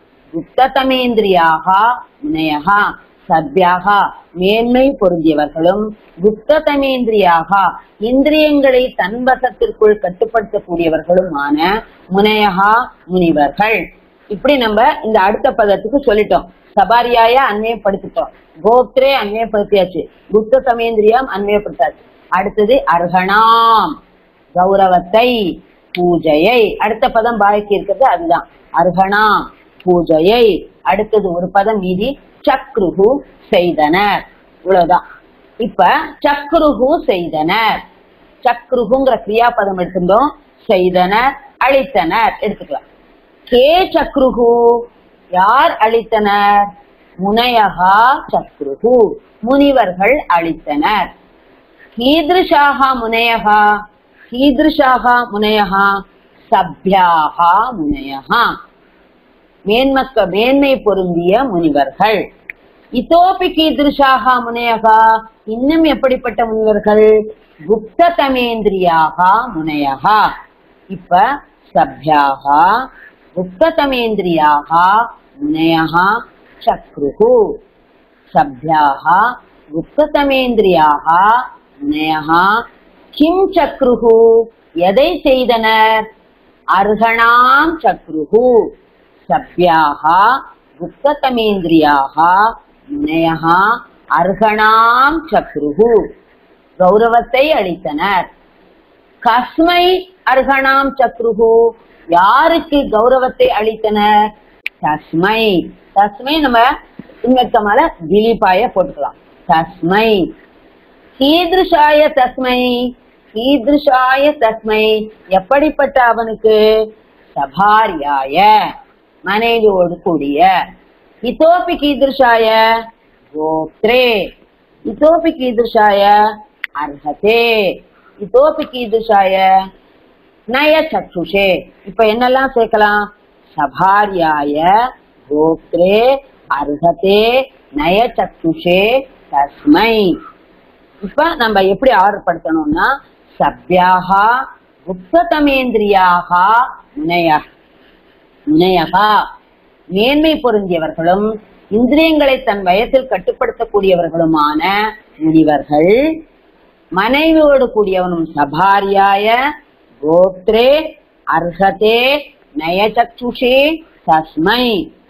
குப்ததமேந்திரியாகா முனையகா சத்யாகா மேன்மை பொருந்தியவர்களும் குப்ததமேந்திரியாகா இந்திரியங்களை தன்வசத்திற்குள் கட்டுப்படுத்தக்கூடியவர்களுமான முனையகா முனிவர்கள் இப்படி நம்ம இந்த அடுத்த பதத்துக்கு சொல்லிட்டோம் சபாரியாய அன்வயப்படுத்திட்டோம் கோப்திரே அன்வயப்படுத்தியாச்சு குப்த சமேந்திரியம் அன்வயப்படுத்தாச்சு அடுத்தது அர்ஹணாம் கௌரவத்தை பூஜையை அடுத்த பதம் பாக்கி இருக்கிறது அதுதான் அர்ஹணா பூஜையை அடுத்தது ஒரு பதம் மீதி சக்ருகு செய்தனர் இவ்வளவுதான் இப்ப சக்ருகு செய்தனர் சக்ருகுங்கிற கிரியாபதம் எடுத்திருந்தோம் செய்தனர் அழித்தனர் எடுத்துக்கலாம் கே சக்ருகு யார் அழித்தனர் முனையகா சக்ருகு முனிவர்கள் அழித்தனர் கீதృశాः முனையः கீதృశాः முனையः சப்யாः முனையः மேன்மக்க மேன்மை பொருந்திய முனிவர்கள் இதோபி கீதృశాः முனையக இன்னும் எப்படிப்பட்ட முனிவர்கள் குப்ததமேந்திரியாக முனையக இப்ப சப்யாக குப்ததமேந்திரியாக முனையக சக்ருகு சப்யாः குப்ததமேந்திரியாக முனையः கிம் சக்ருகு எதை செய்தனர் அர்ஹணாம் சக்ருகு சப்யாः குப்ததமேந்திரியாக முனையः அர்ஹணாம் சக்ருகு கௌரவத்தை அளித்தனர் கஸ்மை அர்ஹணாம் சக்ருகு யாருக்கு கௌரவத்தை அளித்தனர் தஸ்மை தஸ்மை நம்ம இன்வெர்த்தமால திலீபாய போட்டுக்கலாம் தஸ்மை கீதிருஷாய தஸ்மை கீதிருஷாய தஸ்மை எப்படிப்பட்ட அவனுக்கு சபாரியாய மனைவியோடு கூடிய இதோபி கீதிருஷாய கோத்ரே இதோபி கீதிருஷாய அர்ஹதே இதோபி கீதிருஷாய நய சக்ஷுஷே இப்ப என்னெல்லாம் சேர்க்கலாம் சபாரியாய கோத்ரே அர்ஹதே நய சக்ஷுஷே தஸ்மை இப்ப நம்ம எப்படி ஆர்டர் படுத்தணும்னா சப்யாகா குப்ததமேந்திரியாக முனைய முனையகா மேன்மை பொருந்தியவர்களும் இந்திரியங்களை தன் வயத்தில் கட்டுப்படுத்தக்கூடியவர்களுமான முனிவர்கள் மனைவியோடு கூடியவனும் சபாரியாய கோத்ரே அர்ஹதே நயசக்ஷுஷே தஸ்மை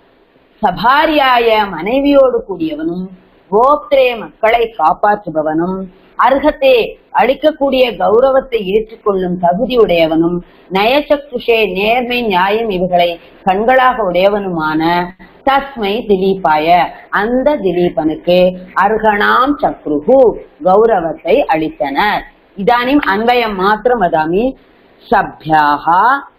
சபாரியாய மனைவியோடு கூடியவனும் கோப்திரே மக்களை காப்பாற்றுபவனும் அர்ஹத்தே அளிக்கக்கூடிய கௌரவத்தை ஏற்றுக்கொள்ளும் தகுதியுடையவனும் நயசக்ஷுஷே நேர்மை நியாயம் இவைகளை கண்களாக உடையவனுமான தஸ்மை திலீபாய அந்த திலீபனுக்கு அர்ஹணாம் சக்ருகு கௌரவத்தை அளித்தனர் இதானிம் அன்வயம் மாத்திரம் வதாமி சப்யாः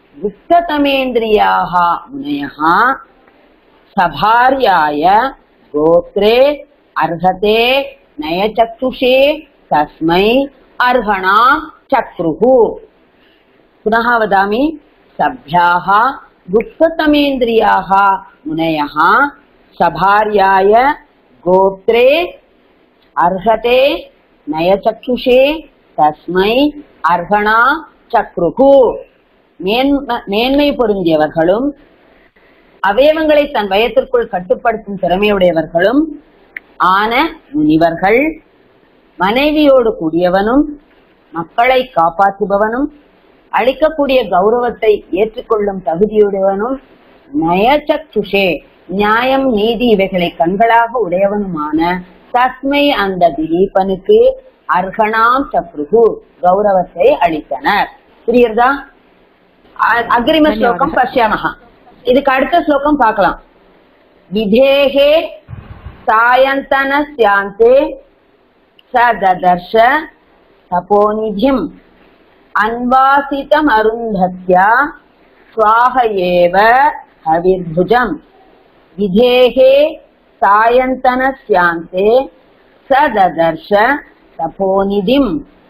गुप्ततमेन्द्रियाः मुनयः सभार्याय गोत्रे अर्हते नयचक्षुषे तस्मै अर्हणा चक्रुः पुनः वदामि सभ्याः गुप्ततमेन्द्रियाः मुनयः सभार्याय गोत्रे अर्हते நயச்சக்ஷுஷே தஸ்மை அர்ஹணா சக்ருகு மேன்ம மேன்மை பொருந்தியவர்களும் அவயவங்களை தன் வயத்திற்குள் கட்டுப்படுத்தும் திறமையுடையவர்களும் ஆன முனிவர்கள் மனைவியோடு கூடியவனும் மக்களை காப்பாற்றுபவனும் அளிக்கக்கூடிய கௌரவத்தை ஏற்றுக்கொள்ளும் தகுதியுடையவனும் நயச்சக்ஷுஷே நியாயம் நீதி இவைகளை கண்களாக உடையவனுமான தஸ்மை அந்த திலீபனுக்கு அர்ஹணாம் சக்ருகு கௌரவத்தை அளித்தனர் புரியுறதா அ- அக்ரிம ஸ்லோகம் பஷ்யாமஹா இதுக்கு அடுத்த ஸ்லோகம் பார்க்கலாம் விதேகே சாயந்தனஸ்யாந்தே ச ததர்ஷ தபோநிதிம் அன்வாசிதம் அருந்தத்யா ஸ்வாக ஏவ ஹவிர்புஜம் விதேகே சாயந்தனஸ்யாந்தே ச ததர்ஷ தபோநிதிம்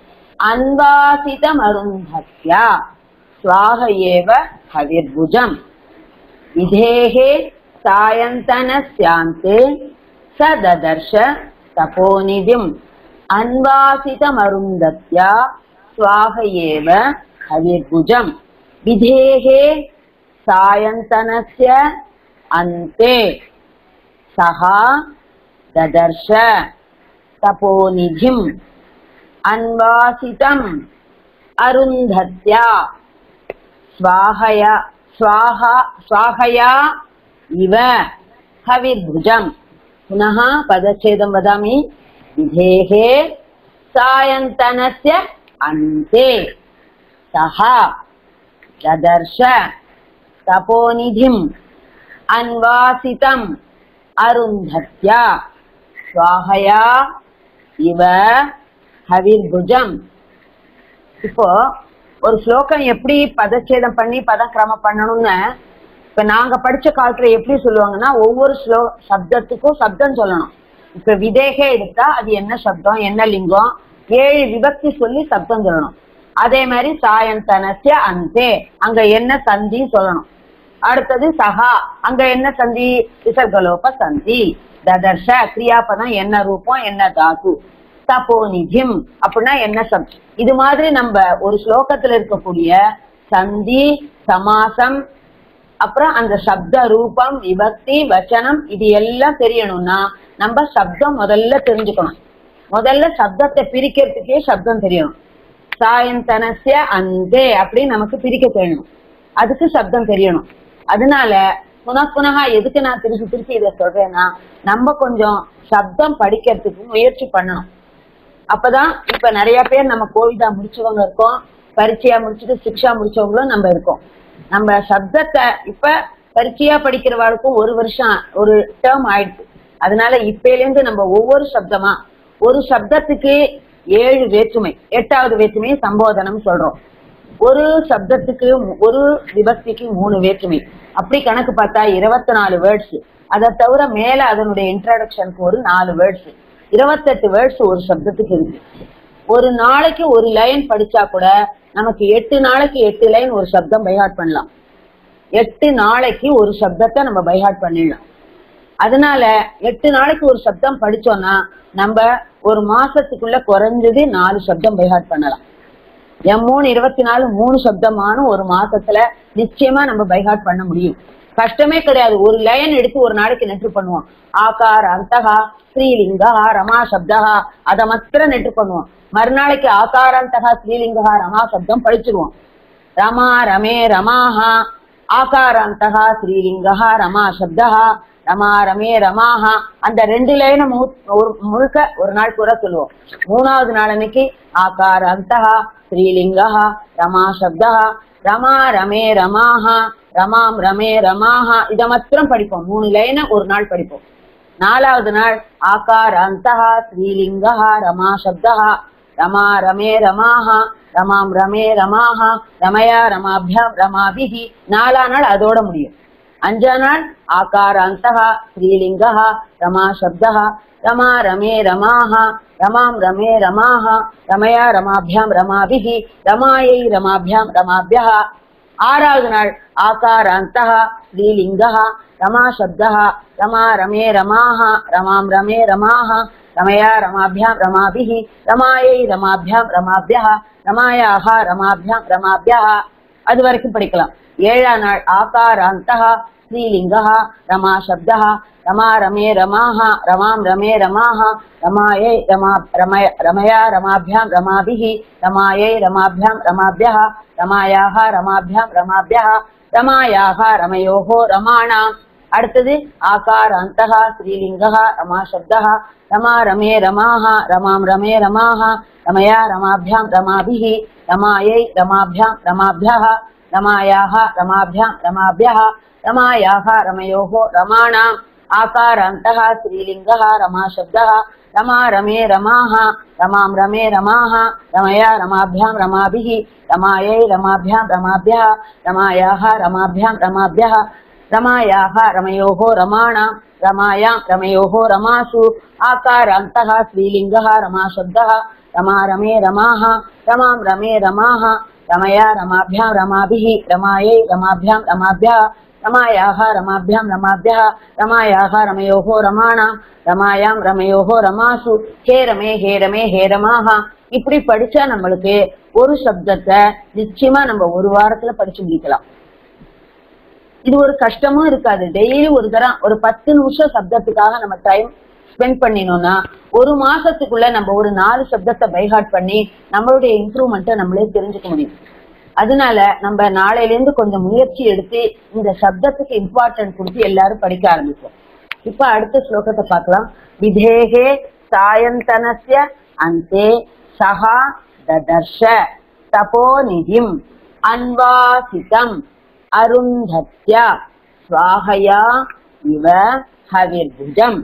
அன்வாசிதமருந்தத்யா ஸ்வாக ஏவ ஹவிர்புஜம் விதேகே சாயந்தனஸ்யாந்தே ச ததர்ஷ தபோநிதிம் அன்வாசிதமருந்தத்யா ஸ்வாக ஏவ ஹவிர்புஜம் விதேகே சாயந்தனஸ்ய अन्ते सः ददर्श तपोनिधिम् अन्वासितम् अरुन्धत्या स्वाहया स्वाहा स्वाहया इव हविर्भुजम् पुनः पदच्छेदं वदामि विधेः सायन्तनस्य अन्ते सः ददर्श तपोनिधिम् अन्वासितम् अरुन्धत्या स्वाहया இவ ஹவிர்புஜம் இப்போ ஒரு ஸ்லோகம் எப்படி பதச்சேதம் பண்ணி பதம் கிரமம் பண்ணணும்னு இப்ப நாங்க படிச்ச காலத்துல எப்படி சொல்லுவாங்கன்னா ஒவ்வொரு ஸ்லோ சப்தத்துக்கும் சப்தம் சொல்லணும் இப்ப விதேகே எடுத்தா அது என்ன சப்தம் என்ன லிங்கம் ஏழு விபக்தி சொல்லி சப்தம் சொல்லணும் அதே மாதிரி சாயந்தனசிய அந்தே அங்க என்ன சந்தி சொல்லணும் அடுத்தது சகா அங்க என்ன சந்தி விசர்கலோப சந்தி ததர்ஷ கிரியாபதம் என்ன ரூபம் என்ன தாது தபோநிதிம் அப்படின்னா என்ன சப் இது மாதிரி நம்ம ஒரு ஸ்லோகத்துல இருக்கக்கூடிய சந்தி சமாசம் அப்புறம் அந்த சப்த ரூபம் விபக்தி வச்சனம் இது எல்லாம் தெரியணும்னா நம்ம சப்தம் முதல்ல தெரிஞ்சுக்கணும் முதல்ல சப்தத்தை பிரிக்கிறதுக்கே சப்தம் தெரியணும் சாயந்தனசிய அந்தே அப்படின்னு நமக்கு பிரிக்க தெரியணும் அதுக்கு சப்தம் தெரியணும் அதனால புனப்புனகா எதுக்கு நான் திருப்பி திருப்பி இதை சொல்றேன்னா நம்ம கொஞ்சம் சப்தம் படிக்கிறதுக்கு முயற்சி பண்ணணும் அப்பதான் இப்ப நிறைய பேர் நம்ம கோவிதா முடிச்சவங்க இருக்கோம் பரீட்சையா முடிச்சுட்டு சிக்ஷா முடிச்சவங்களும் நம்ம இருக்கோம் நம்ம சப்தத்தை இப்ப பரீட்சையா படிக்கிறவாளுக்கும் ஒரு வருஷம் ஒரு டேர்ம் ஆயிடுச்சு அதனால இப்பையிலேருந்து நம்ம ஒவ்வொரு சப்தமா ஒரு சப்தத்துக்கு ஏழு வேற்றுமை எட்டாவது வேற்றுமையை சம்போதனம் சொல்றோம் ஒரு சப்தத்துக்கு மு- ஒரு விபக்திக்கு மூணு வேற்றுமை அப்படி கணக்கு பார்த்தா இருபத்தி நாலு வேர்ட்ஸ் அதை தவிர மேல அதனுடைய இன்ட்ரடக்ஷனுக்கு ஒரு நாலு வேர்ட்ஸ் இருபத்தெட்டு வேர்ட்ஸ் ஒரு சப்தத்துக்கு இருக்கு ஒரு நாளைக்கு ஒரு லைன் படிச்சா கூட நமக்கு எட்டு நாளைக்கு எட்டு லைன் ஒரு சப்தம் பைஹாட் பண்ணலாம் எட்டு நாளைக்கு ஒரு சப்தத்தை நம்ம பைஹாட் பண்ணிடலாம் அதனால எட்டு நாளைக்கு ஒரு சப்தம் படிச்சோம்னா நம்ம ஒரு மாசத்துக்குள்ள குறைஞ்சது நாலு சப்தம் பைஹாட் பண்ணலாம் என் மூணு இருபத்தி நாலு மூணு சப்தமான ஒரு மாசத்துல நிச்சயமா நம்ம பைஹாட் பண்ண முடியும் கஷ்டமே கிடையாது ஒரு லைன் எடுத்து ஒரு நாளைக்கு நெற்று பண்ணுவோம் ஆகார் அந்தகா ஸ்ரீலிங்கா ரமா சப்தா அதை மாத்திரம் நெற்று பண்ணுவோம் மறுநாளைக்கு ஆகாராந்தகா ஸ்ரீலிங்கா ரமா சப்தம் படிச்சிருவோம் ரமா ரமே ரமாஹா ஆகாராந்தகா ஸ்ரீலிங்கா ரமா சப்தா ரமா ரமே ரமாஹா அந்த ரெண்டு லைனை ஒரு முழுக்க ஒரு நாள் கூட சொல்லுவோம் மூணாவது நாள் அன்னைக்கு ஆகாராந்தகா ஸ்ரீலிங்கா ரமா சப்தா ரமா ரமே ரமாஹா ரமாம் ரமே ரமாஹா இதை மாத்திரம் படிப்போம் மூணு லைனை ஒரு நாள் படிப்போம் நாலாவது நாள் ஆகாராந்தகா ஸ்ரீலிங்கா ரமா சப்தா ரமா ரமே ரமாஹா ரமாம் ரமே ரமாஹா ரமயா ரமாபியாம் ரமாபிஹி நாலா நாள் அதோட முடியும் அஞ்சானாள் ஆகாராந்தः ஸ்ரீலிங்கः ரமா சப்தः ரமா ரமே ரமாः ரமாம் ரமே ரமாः ரமயா ரமாபியாம் ரமாபிः ரமாயை ரமாபியாம் ரமாபியः ஆறாவது நாள் ஆகாராந்தः ஸ்ரீலிங்கः ரமா சப்தः ரமா ரமே ரமாः ரமாம் ரமே ரமாः ரமயா ரமாபியாம் ரமாபிः ரமாயை ரமாபியாம் ரமாபியः ரமாயாக ரமாபியாம் ரமாபியः அது வரைக்கும் படிக்கலாம் ஏழாம் நாள் ஆகாராந்தः ஸ்ரீலிங்கः ரமா சப்தः ரமா ரமே ரமாः ரமாம் ரமே ரமாः ரமாயை ரமா ரமய ரமயா ரமாபியாம் ரமாபிः ரமாயை ரமாபியாம் ரமாபியः ரமாயாக ரமாபியாம் ரமாபியः ரமாயாக ரமயோகோ ரமாணாம் அடுத்தது ஆகாராந்தः ஸ்ரீலிங்கः ரமா சப்தः ரமா ரமே ரமாः ரமாம் ரமே ரமாः ரமயா ரமாபியாம் ரமாபிः ரமாயை ரமாபியாம் ரமாபியः ரமாயாக ரமாபியாம் ரமாபியः ரமாயாக ரமயோகோ ரமாணாம் ஆகாராந்தः ஸ்ரீலிங்கः ரமா சப்தः रमा रमे रमाः रमां रमे रमाः रमया रमाभ्यां रमाभिः रमायै रमाभ्यां रमाभ्यः रमायाः रमाभ्यां रमाभ्यः रमायाः रमयोः रमाणां रमायां रमयोः रमासु आकारान्तः स्त्रीलिङ्गः रमाशब्दः रमा रमे रमाः रमां रमे रमाः रमया रमाभ्यां रमाभिः रमायै रमाभ्यां रमाभ्यः रमायाः रमाभ्यां रमाभ्यः रमायाः रमयोः रमाणां ரமாயாம் ரமயோகோ ரமாசு ஹே ரமே ஹே ரமே ஹே ரமாஹா இப்படி படிச்சா நம்மளுக்கு ஒரு சப்தத்தை நிச்சயமா நம்ம ஒரு வாரத்துல படிச்சு முடிக்கலாம் இது ஒரு கஷ்டமும் இருக்காது டெய்லி ஒரு தரம் ஒரு பத்து நிமிஷம் சப்தத்துக்காக நம்ம டைம் ஸ்பெண்ட் பண்ணினோம்னா ஒரு மாசத்துக்குள்ள நம்ம ஒரு நாலு சப்தத்தை பைஹார்ட் பண்ணி நம்மளுடைய இம்ப்ரூவ்மெண்ட்டை நம்மளே தெரிஞ்சுக்க முடியும் அதனால நம்ம நாளையில இருந்து கொஞ்சம் முயற்சி எடுத்து இந்த சப்தத்துக்கு இம்பார்ட்டன்ட் கொடுத்து எல்லாரும் படிக்க ஆரம்பிப்போம் இப்ப அடுத்த ஸ்லோகத்தை பார்க்கலாம் விதேகே சாயந்தனஸ்ய அந்தே சஹா ததர்ஷ தபோநிதிம் அன்வாசிதம் அருந்தத்யா ஸ்வாஹயா இவ ஹவிர்புஜம்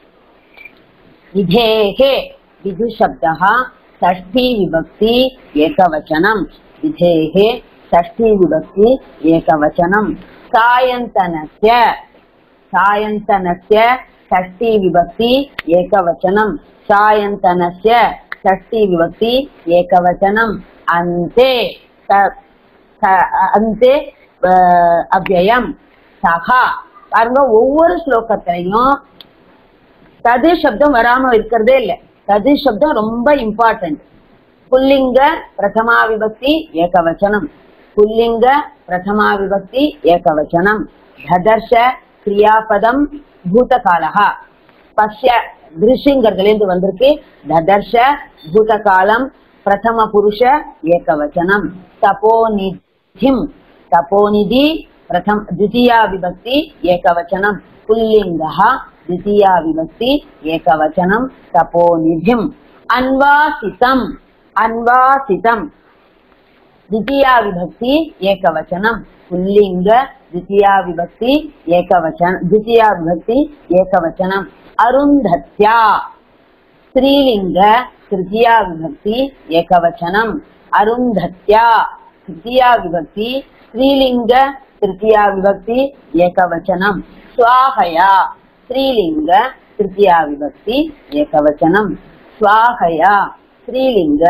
विधेहे विधुशब्दः षष्ठी विभक्ति एकवचनम् विधेहे षष्ठी विभक्ति एकवचनम् सायन्तनस्य सायन्तनस्य षष्ठी विभक्ति एकवचनम् सायन्तनस्य षष्ठी विभक्ति एकवचनम् अन्ते स- स- अन्ते அஹ், அவ்யயம் சகா பாருங்க ஒவ்வொரு ஸ்லோகத்திலையும் தது சப்தம் வராம இருக்கிறதே இல்ல தது சப்தம் ரொம்ப இம்பார்ட்டன்ட் புல்லிங்க பிரதமா விபக்தி ஏகவச்சனம் புல்லிங்க பிரதமா விபக்தி ஏகவச்சனம் ததர்ஷ கிரியாபதம் பூதகாலஹா பஷ்ய திருஷ்யங்கிறதுலேருந்து வந்திருக்கு ததர்ஷ பூதகாலம் பிரதம புருஷ ஏகவச்சனம் தபோநிதிம் தபோநிதி प्रथम द्वितीया विभक्ति एकवचनं पुल्लिङ्गः द्वितीया विभक्ति एकवचनं तपोनिधिम् अन्वासितम् अन्वासितम् द्वितीया विभक्ति एकवचनं पुल्लिङ्ग द्वितीया विभक्ति एकवचन द्वितीया विभक्ति एकवचनम् अरुन्धत्या स्त्रीलिङ्ग तृतीया विभक्ति एकवचनम् अरुन्धत्या तृतीया विभक्ति स्त्रीलिङ्ग तृतीया विभक्ति एकवचनम् स्वाहया स्त्रीलिङ्ग तृतीया विभक्ति एकवचनम् स्वाहया स्त्रीलिङ्ग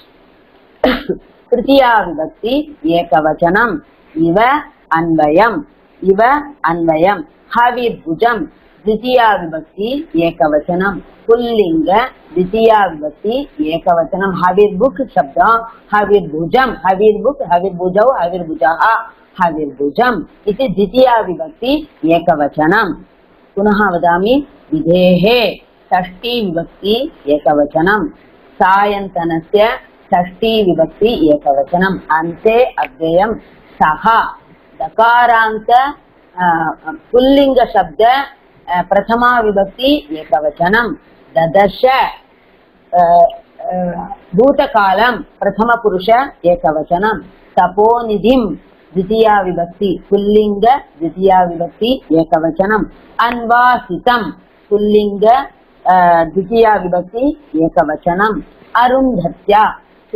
तृतीया विभक्ति एकवचनम् इव अन्वयम् इव अन्वयम् हविर्भुजम् द्वितीया विभक्ति एकवचनम् पुल्लिङ्ग द्वितीया विभक्ति एकवचनम् हविर्भुक् शब्दम् हविर्भुजम् हविर्भुक् हविर्भुजौ हविर्भुजः हविर्भुजम् इति द्वितीया विभक्ति एकवचनम् पुनः वदामि विधेः षष्ठी विभक्ति एकवचनम् सायन्तनस्य षष्ठी विभक्ति एकवचनम् अन्ते अव्ययम् सः दकारान्त अ, पुल्लिङ्गशब्द अ, प्रथमा विभक्ति एकवचनम् ददर्श अ, अ, भूतकालं प्रथमपुरुष एकवचनं तपोनिधिं द्वितीया विभक्ति पुल्लिङ्ग द्वितीया विभक्ति एकवचनम् अन्वासितं पुल्लिङ्ग अ, द्वितीया विभक्ति एकवचनम् अरुन्धत्या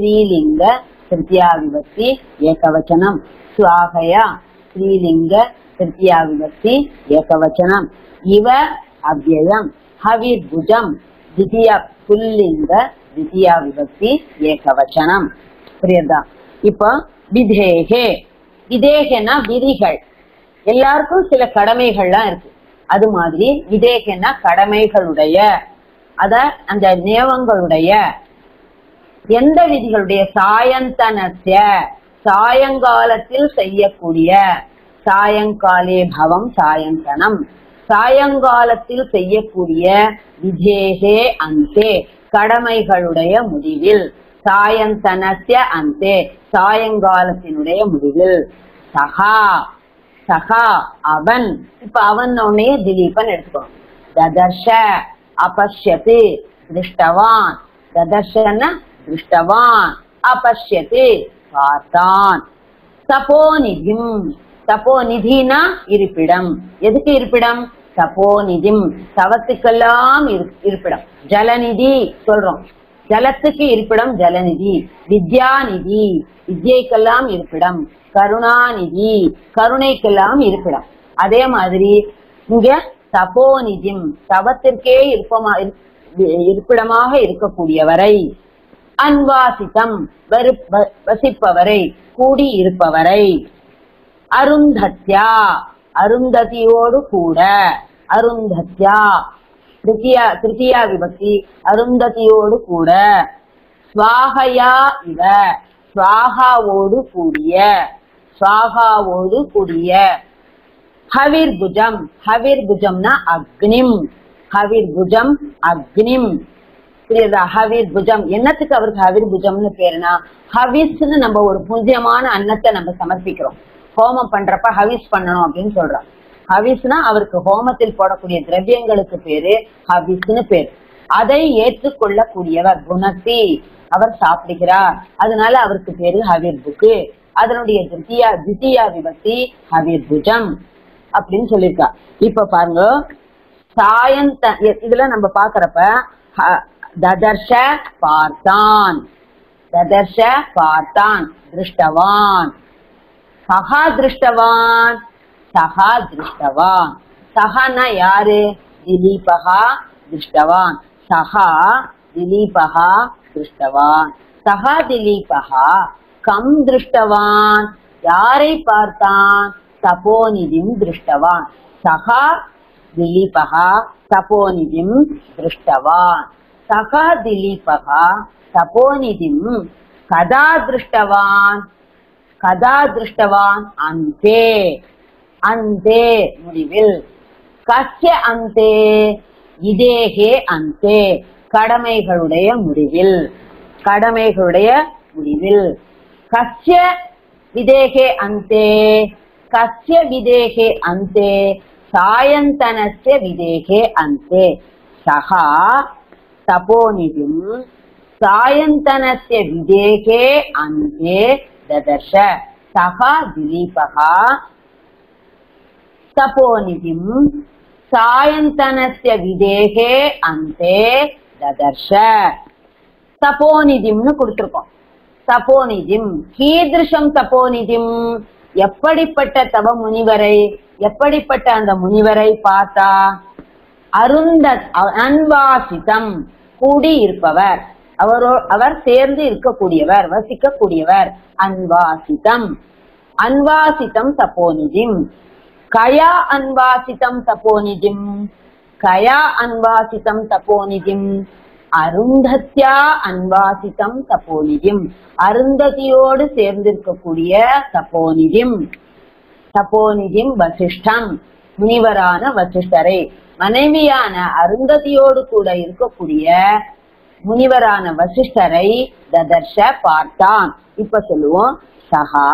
स्त्रीलिङ्ग तृतीया विभक्ति एकवचनं स्वाहया स्त्रीलिङ्ग திருத்தியா விபக்தி ஏகவச்சனம் இவ அவ்யயம் ஹவிர்புஜம் தித்தியா புல்லிங்க தித்தியா விபக்தி ஏகவச்சனம் புரியுதா இப்போ விதேகே விதேகனா விதிகள் எல்லாருக்கும் சில கடமைகள்லாம் இருக்கு அது மாதிரி விதேகனா கடமைகளுடைய அத அந்த நியமங்களுடைய எந்த விதிகளுடைய சாயந்தனத்திய சாயங்காலத்தில் செய்யக்கூடிய சாயங்காலே பவம் சாயந்தனம் சாயங்காலத்தில் செய்யக்கூடிய விஜேகே அந்தே கடமைகளுடைய முடிவில் சாயந்தனத்திய அந்தே சாயங்காலத்தினுடைய முடிவில் சகா சகா அவன் இப்ப அவன் உடனே திலீபன் எடுத்துக்கோ ததர்ஷ அபஷ்யத்து திருஷ்டவான் ததர்ஷன திருஷ்டவான் அபஷ்யத்து பார்த்தான் தபோநிதிம் தபோநிதினா இருப்பிடம் எதுக்கு இருப்பிடம் தபோநிதிம் தவத்துக்கெல்லாம் இரு- இருப்பிடம் ஜலநிதி சொல்றோம் ஜலத்துக்கு இருப்பிடம் ஜலநிதி வித்யாநிதி வித்யைக்கெல்லாம் இருப்பிடம் கருணாநிதி கருணைக்கெல்லாம் இருப்பிடம் அதே மாதிரி இங்க தபோநிதிம் தவத்திற்கே இருப்பமா இரு- இருப்பிடமாக இருக்கக்கூடியவரை அன்வாசிதம் வரு- வ- வசிப்பவரை கூடி இருப்பவரை அருந்தத்யா அருந்ததியோடு கூட அருந்தத்யா திருத்தியா திருத்தியா விபக்தி அருந்ததியோடு கூட ஸ்வாகையா இவ ஸ்வாகாவோடு கூடிய ஸ்வாகாவோடு கூடிய ஹவிர்புஜம் ஹவிர்புஜம்னா அக்னிம் ஹவிர்புஜம் அக்னிம் புரியுதா ஹவிர் புஜம் என்னத்துக்கு அவருக்கு ஹவிர் புஜம்னு பேருனா ஹவிஸ்னு நம்ம ஒரு பூஜ்யமான அன்னத்தை நம்ம சமர்ப்பிக்கிறோம் ஹோமம் பண்றப்ப ஹவிஸ் பண்ணணும் அப்படின்னு சொல்றோம் ஹவிஸ்னா அவருக்கு ஹோமத்தில் போடக்கூடிய திரவியங்களுக்கு பேரு ஹவிஸ்னு பேர் அதை ஏற்றுக்கொள்ளக்கூடியவர் குணத்தி அவர் சாப்பிடுகிறார் அதனால அவருக்கு பேரு ஹவிர் புக்கு அதனுடைய திருத்தியா தித்தியா விபக்தி ஹவிர் புஜம் அப்படின்னு சொல்லியிருக்கா இப்ப பாருங்க சாயந்த இ- இதுல நம்ம பாக்குறப்ப ஹ- ததர்ஷ பார்த்தான் ததர்ஷ பார்த்தான் திருஷ்டவான் சகா திருஷ்டவான் சகா திருஷ்டவான் சகனா யாரு திலீபகா திருஷ்டவான் சகா திலீபகா திருஷ்டவான் சகா திலீபகா கம் திருஷ்டவான் யாரை பார்த்தான் தபோநிதிம் திருஷ்டவான் சகா திலீபகா தபோநிதிம் திருஷ்டவான் சகா திலீபகா தபோநிதிம் கதா திருஷ்டவான் கதா திருஷ்டவான் அந்தே அந்தே முடிவில் கஸ்ய அந்தே இதேகே அந்தே கடமைகளுடைய முடிவில் கடமைகளுடைய முடிவில் கஸ்ய விதேகே அந்தே கஸ்ய விதேகே அந்தே சாயந்தனஸ்ய விதேகே அந்தே சகா தபோநிதிம் சாயந்தனஸ்ய விதேகே அந்தே ददर्श सः दिलीपः तपोनिधिम् சாயந்தனஸ்ய விதேகே அந்தே ததர்ஷ தபோநிதிம்னு கொடுத்திருக்கோம் தபோநிதிம் கீதிருஷம் தபோநிதிம் எப்படிப்பட்ட தவ முனிவரை எப்படிப்பட்ட அந்த முனிவரை பார்த்தா அருந்த அன்வாசிதம் கூடி இருப்பவர் அவரோ அவர் சேர்ந்து இருக்கக்கூடியவர் வசிக்கக்கூடியவர் அன்வாசிதம் அன்வாசிதம் தபோநிதிம் கயா அன்வாசிதம் தபோநிதிம் கயா அன்வாசிதம் தபோநிதிம் அருந்தத்யா அன்வாசிதம் தபோநிதிம் அருந்ததியோடு சேர்ந்திருக்கக்கூடிய தபோநிதிம் தபோநிதிம் வசிஷ்டம் முனிவரான வசிஷ்டரை மனைவியான அருந்ததியோடு கூட இருக்கக்கூடிய முனிவரான வசிஷ்டரை ததர்ஷ பார்த்தான் இப்ப சொல்லுவோம் சகா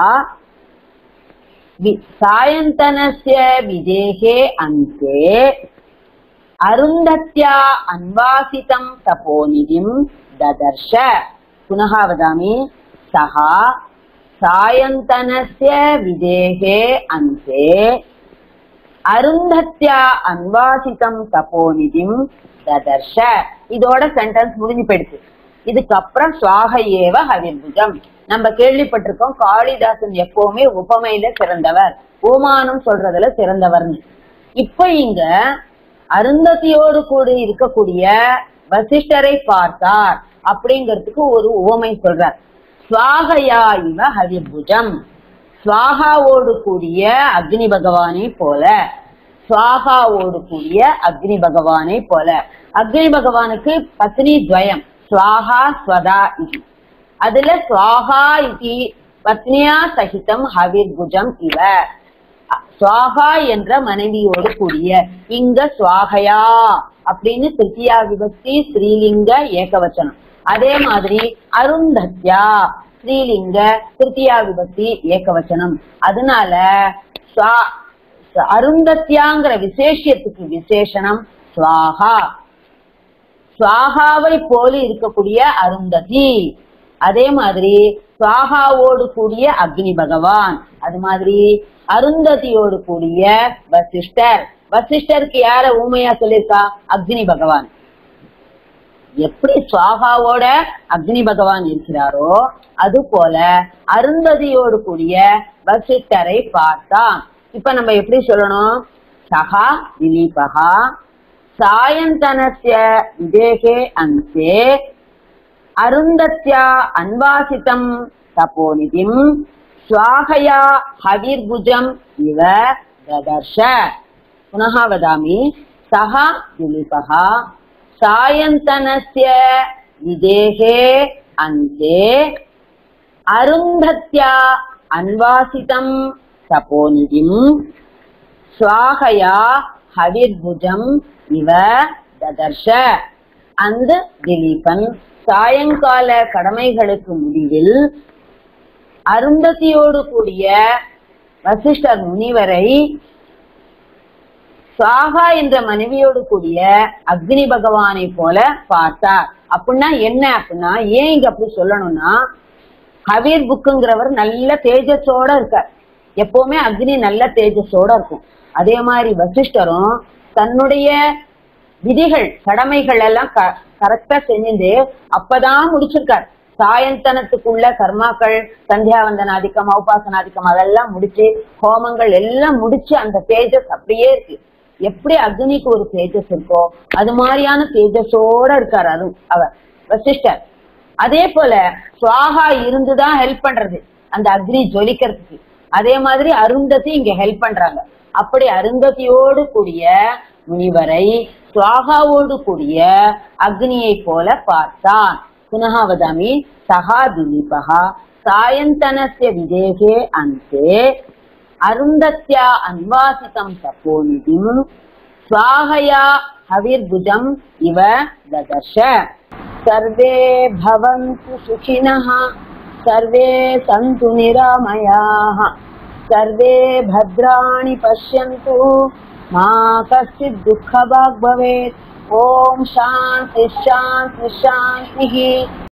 வி- சாயந்தனஸ்ய விதேகே அந்தே அருந்தத்யா அன்வாசிதம் தபோநிதிம் ததர்ஷ புனः वदामि सः சாயந்தனஸ்ய விதேகே அந்தே அருந்தத்யா அன்வாசிதம் தபோநிதிம் ததர்ஷ இதோட சென்டென்ஸ் முடிஞ்சு போயிடுச்சு இதுக்கப்புறம் சுவாக ஏவ ஹவிர்புஜம் நம்ம கேள்விப்பட்டிருக்கோம் காளிதாசன் எப்பவுமே உபமையில சிறந்தவர் ஓமானம் சொல்றதுல சிறந்தவர்னு இப்ப இங்க அருந்ததியோடு கூட இருக்கக்கூடிய வசிஷ்டரை பார்த்தார் அப்படிங்கிறதுக்கு ஒரு உவமை சொல்றார் சுவாகயா இவ ஹவிர்புஜம் சுவாகாவோடு கூடிய அக்னி பகவானை போல சுவாகாவோடு கூடிய அக்னி பகவானை போல அக்னி பகவானுக்கு பத்னி துவயம் சுவாகா ஸ்வதா இது அதுல சுவாகா இது பத்னியா சகிதம் ஹவிர்புஜம் இவ சுவாகா என்ற மனைவியோடு கூடிய இங்க சுவாகையா அப்படின்னு திருத்தியா விபக்தி ஸ்ரீலிங்க ஏகவச்சனம் அதே மாதிரி அருந்தத்யா ஸ்ரீலிங்க திருத்தியா விபக்தி ஏகவச்சனம் அதனால சுவா- அருந்தத்யாங்கிற விசேஷத்துக்கு விசேஷனம் சுவாகா சுவாகாவை போல இருக்கக்கூடிய அருந்ததி அதே மாதிரி சுவாகாவோடு கூடிய அக்னி பகவான் அது மாதிரி அருந்ததியோடு கூடிய வசிஷ்டர் வசிஷ்டருக்கு யார ஊமையா சொல்லியிருக்கா அக்னி பகவான் எப்படி சுவாகாவோட அக்னி பகவான் இருக்கிறாரோ அது போல அருந்ததியோடு கூடிய வசிஷ்டரை பார்த்தான் இப்ப நம்ம எப்படி சொல்லணும் சகா திலீபகா சாயந்தனஸ்ய விதேகே அந்தே அருந்தத்யா அன்வாசிதம் தபோநிதிம் ஸ்வாகயா ஹவிர்புஜம் இவ ததர்ஷ पुनः वदामि सः दिलीपः सायन्तनस्य विदेहे अन्ते अरुन्धत्या अन्वासितं तपोनिधिम् சுவாகயா ஹவிர்புஜம் இவ ததர்ஷ அந்த திலீபன் சாயங்கால கடமைகளுக்கு முடிவில் அருந்ததியோடு கூடிய வசிஷ்டர் முனிவரை சுவாகா என்ற மனைவியோடு கூடிய அக்னி பகவானை போல பார்த்தார் அப்படின்னா என்ன அப்படின்னா ஏன் இங்க அப்படி சொல்லணும்னா ஹவீர் புக்குங்கிறவர் நல்ல தேஜஸோட இருக்கார் எப்பவுமே அக்னி நல்ல தேஜஸோட இருக்கும் அதே மாதிரி வசிஷ்டரும் தன்னுடைய விதிகள் கடமைகள் எல்லாம் கரெக்டா செஞ்சுட்டு அப்பதான் முடிச்சிருக்கார் சாயந்தனத்துக்குள்ள கர்மாக்கள் சந்தியாவந்தனாதிக்கம் உபாசனாதிக்கம் அதெல்லாம் முடிச்சு ஹோமங்கள் எல்லாம் முடிச்சு அந்த தேஜஸ் அப்படியே இருக்கு எப்படி அக்னிக்கு ஒரு தேஜஸ் இருக்கோ அது மாதிரியான தேஜஸோட இருக்காரு அது அவர் வசிஷ்டர் அதே போல சுவாகா இருந்துதான் ஹெல்ப் பண்றது அந்த அக்னி ஜொலிக்கிறதுக்கு அதே மாதிரி அருந்ததி இங்க ஹெல்ப் பண்றாங்க அப்படி அருந்ததியோடு கூடிய முனிவரை சுவாகாவோடு கூடிய அக்னியை போல பார்த்தான் புனः वदामि सः दिलीपः सायन्तनस्य विदेहे अन्ते अरुन्धत्या अन्वासितं तपोनिधिम् स्वाहया हविर्भुजम् इव ददर्श सर्वे भवन्तु सुखिनः सर्वे सन्तु निरामयाः सर्वे भद्राणि पश्यन्तु मा कश्चित् दुःखभाग् भवेत् ॐ शान्ति शान्ति शान्तिः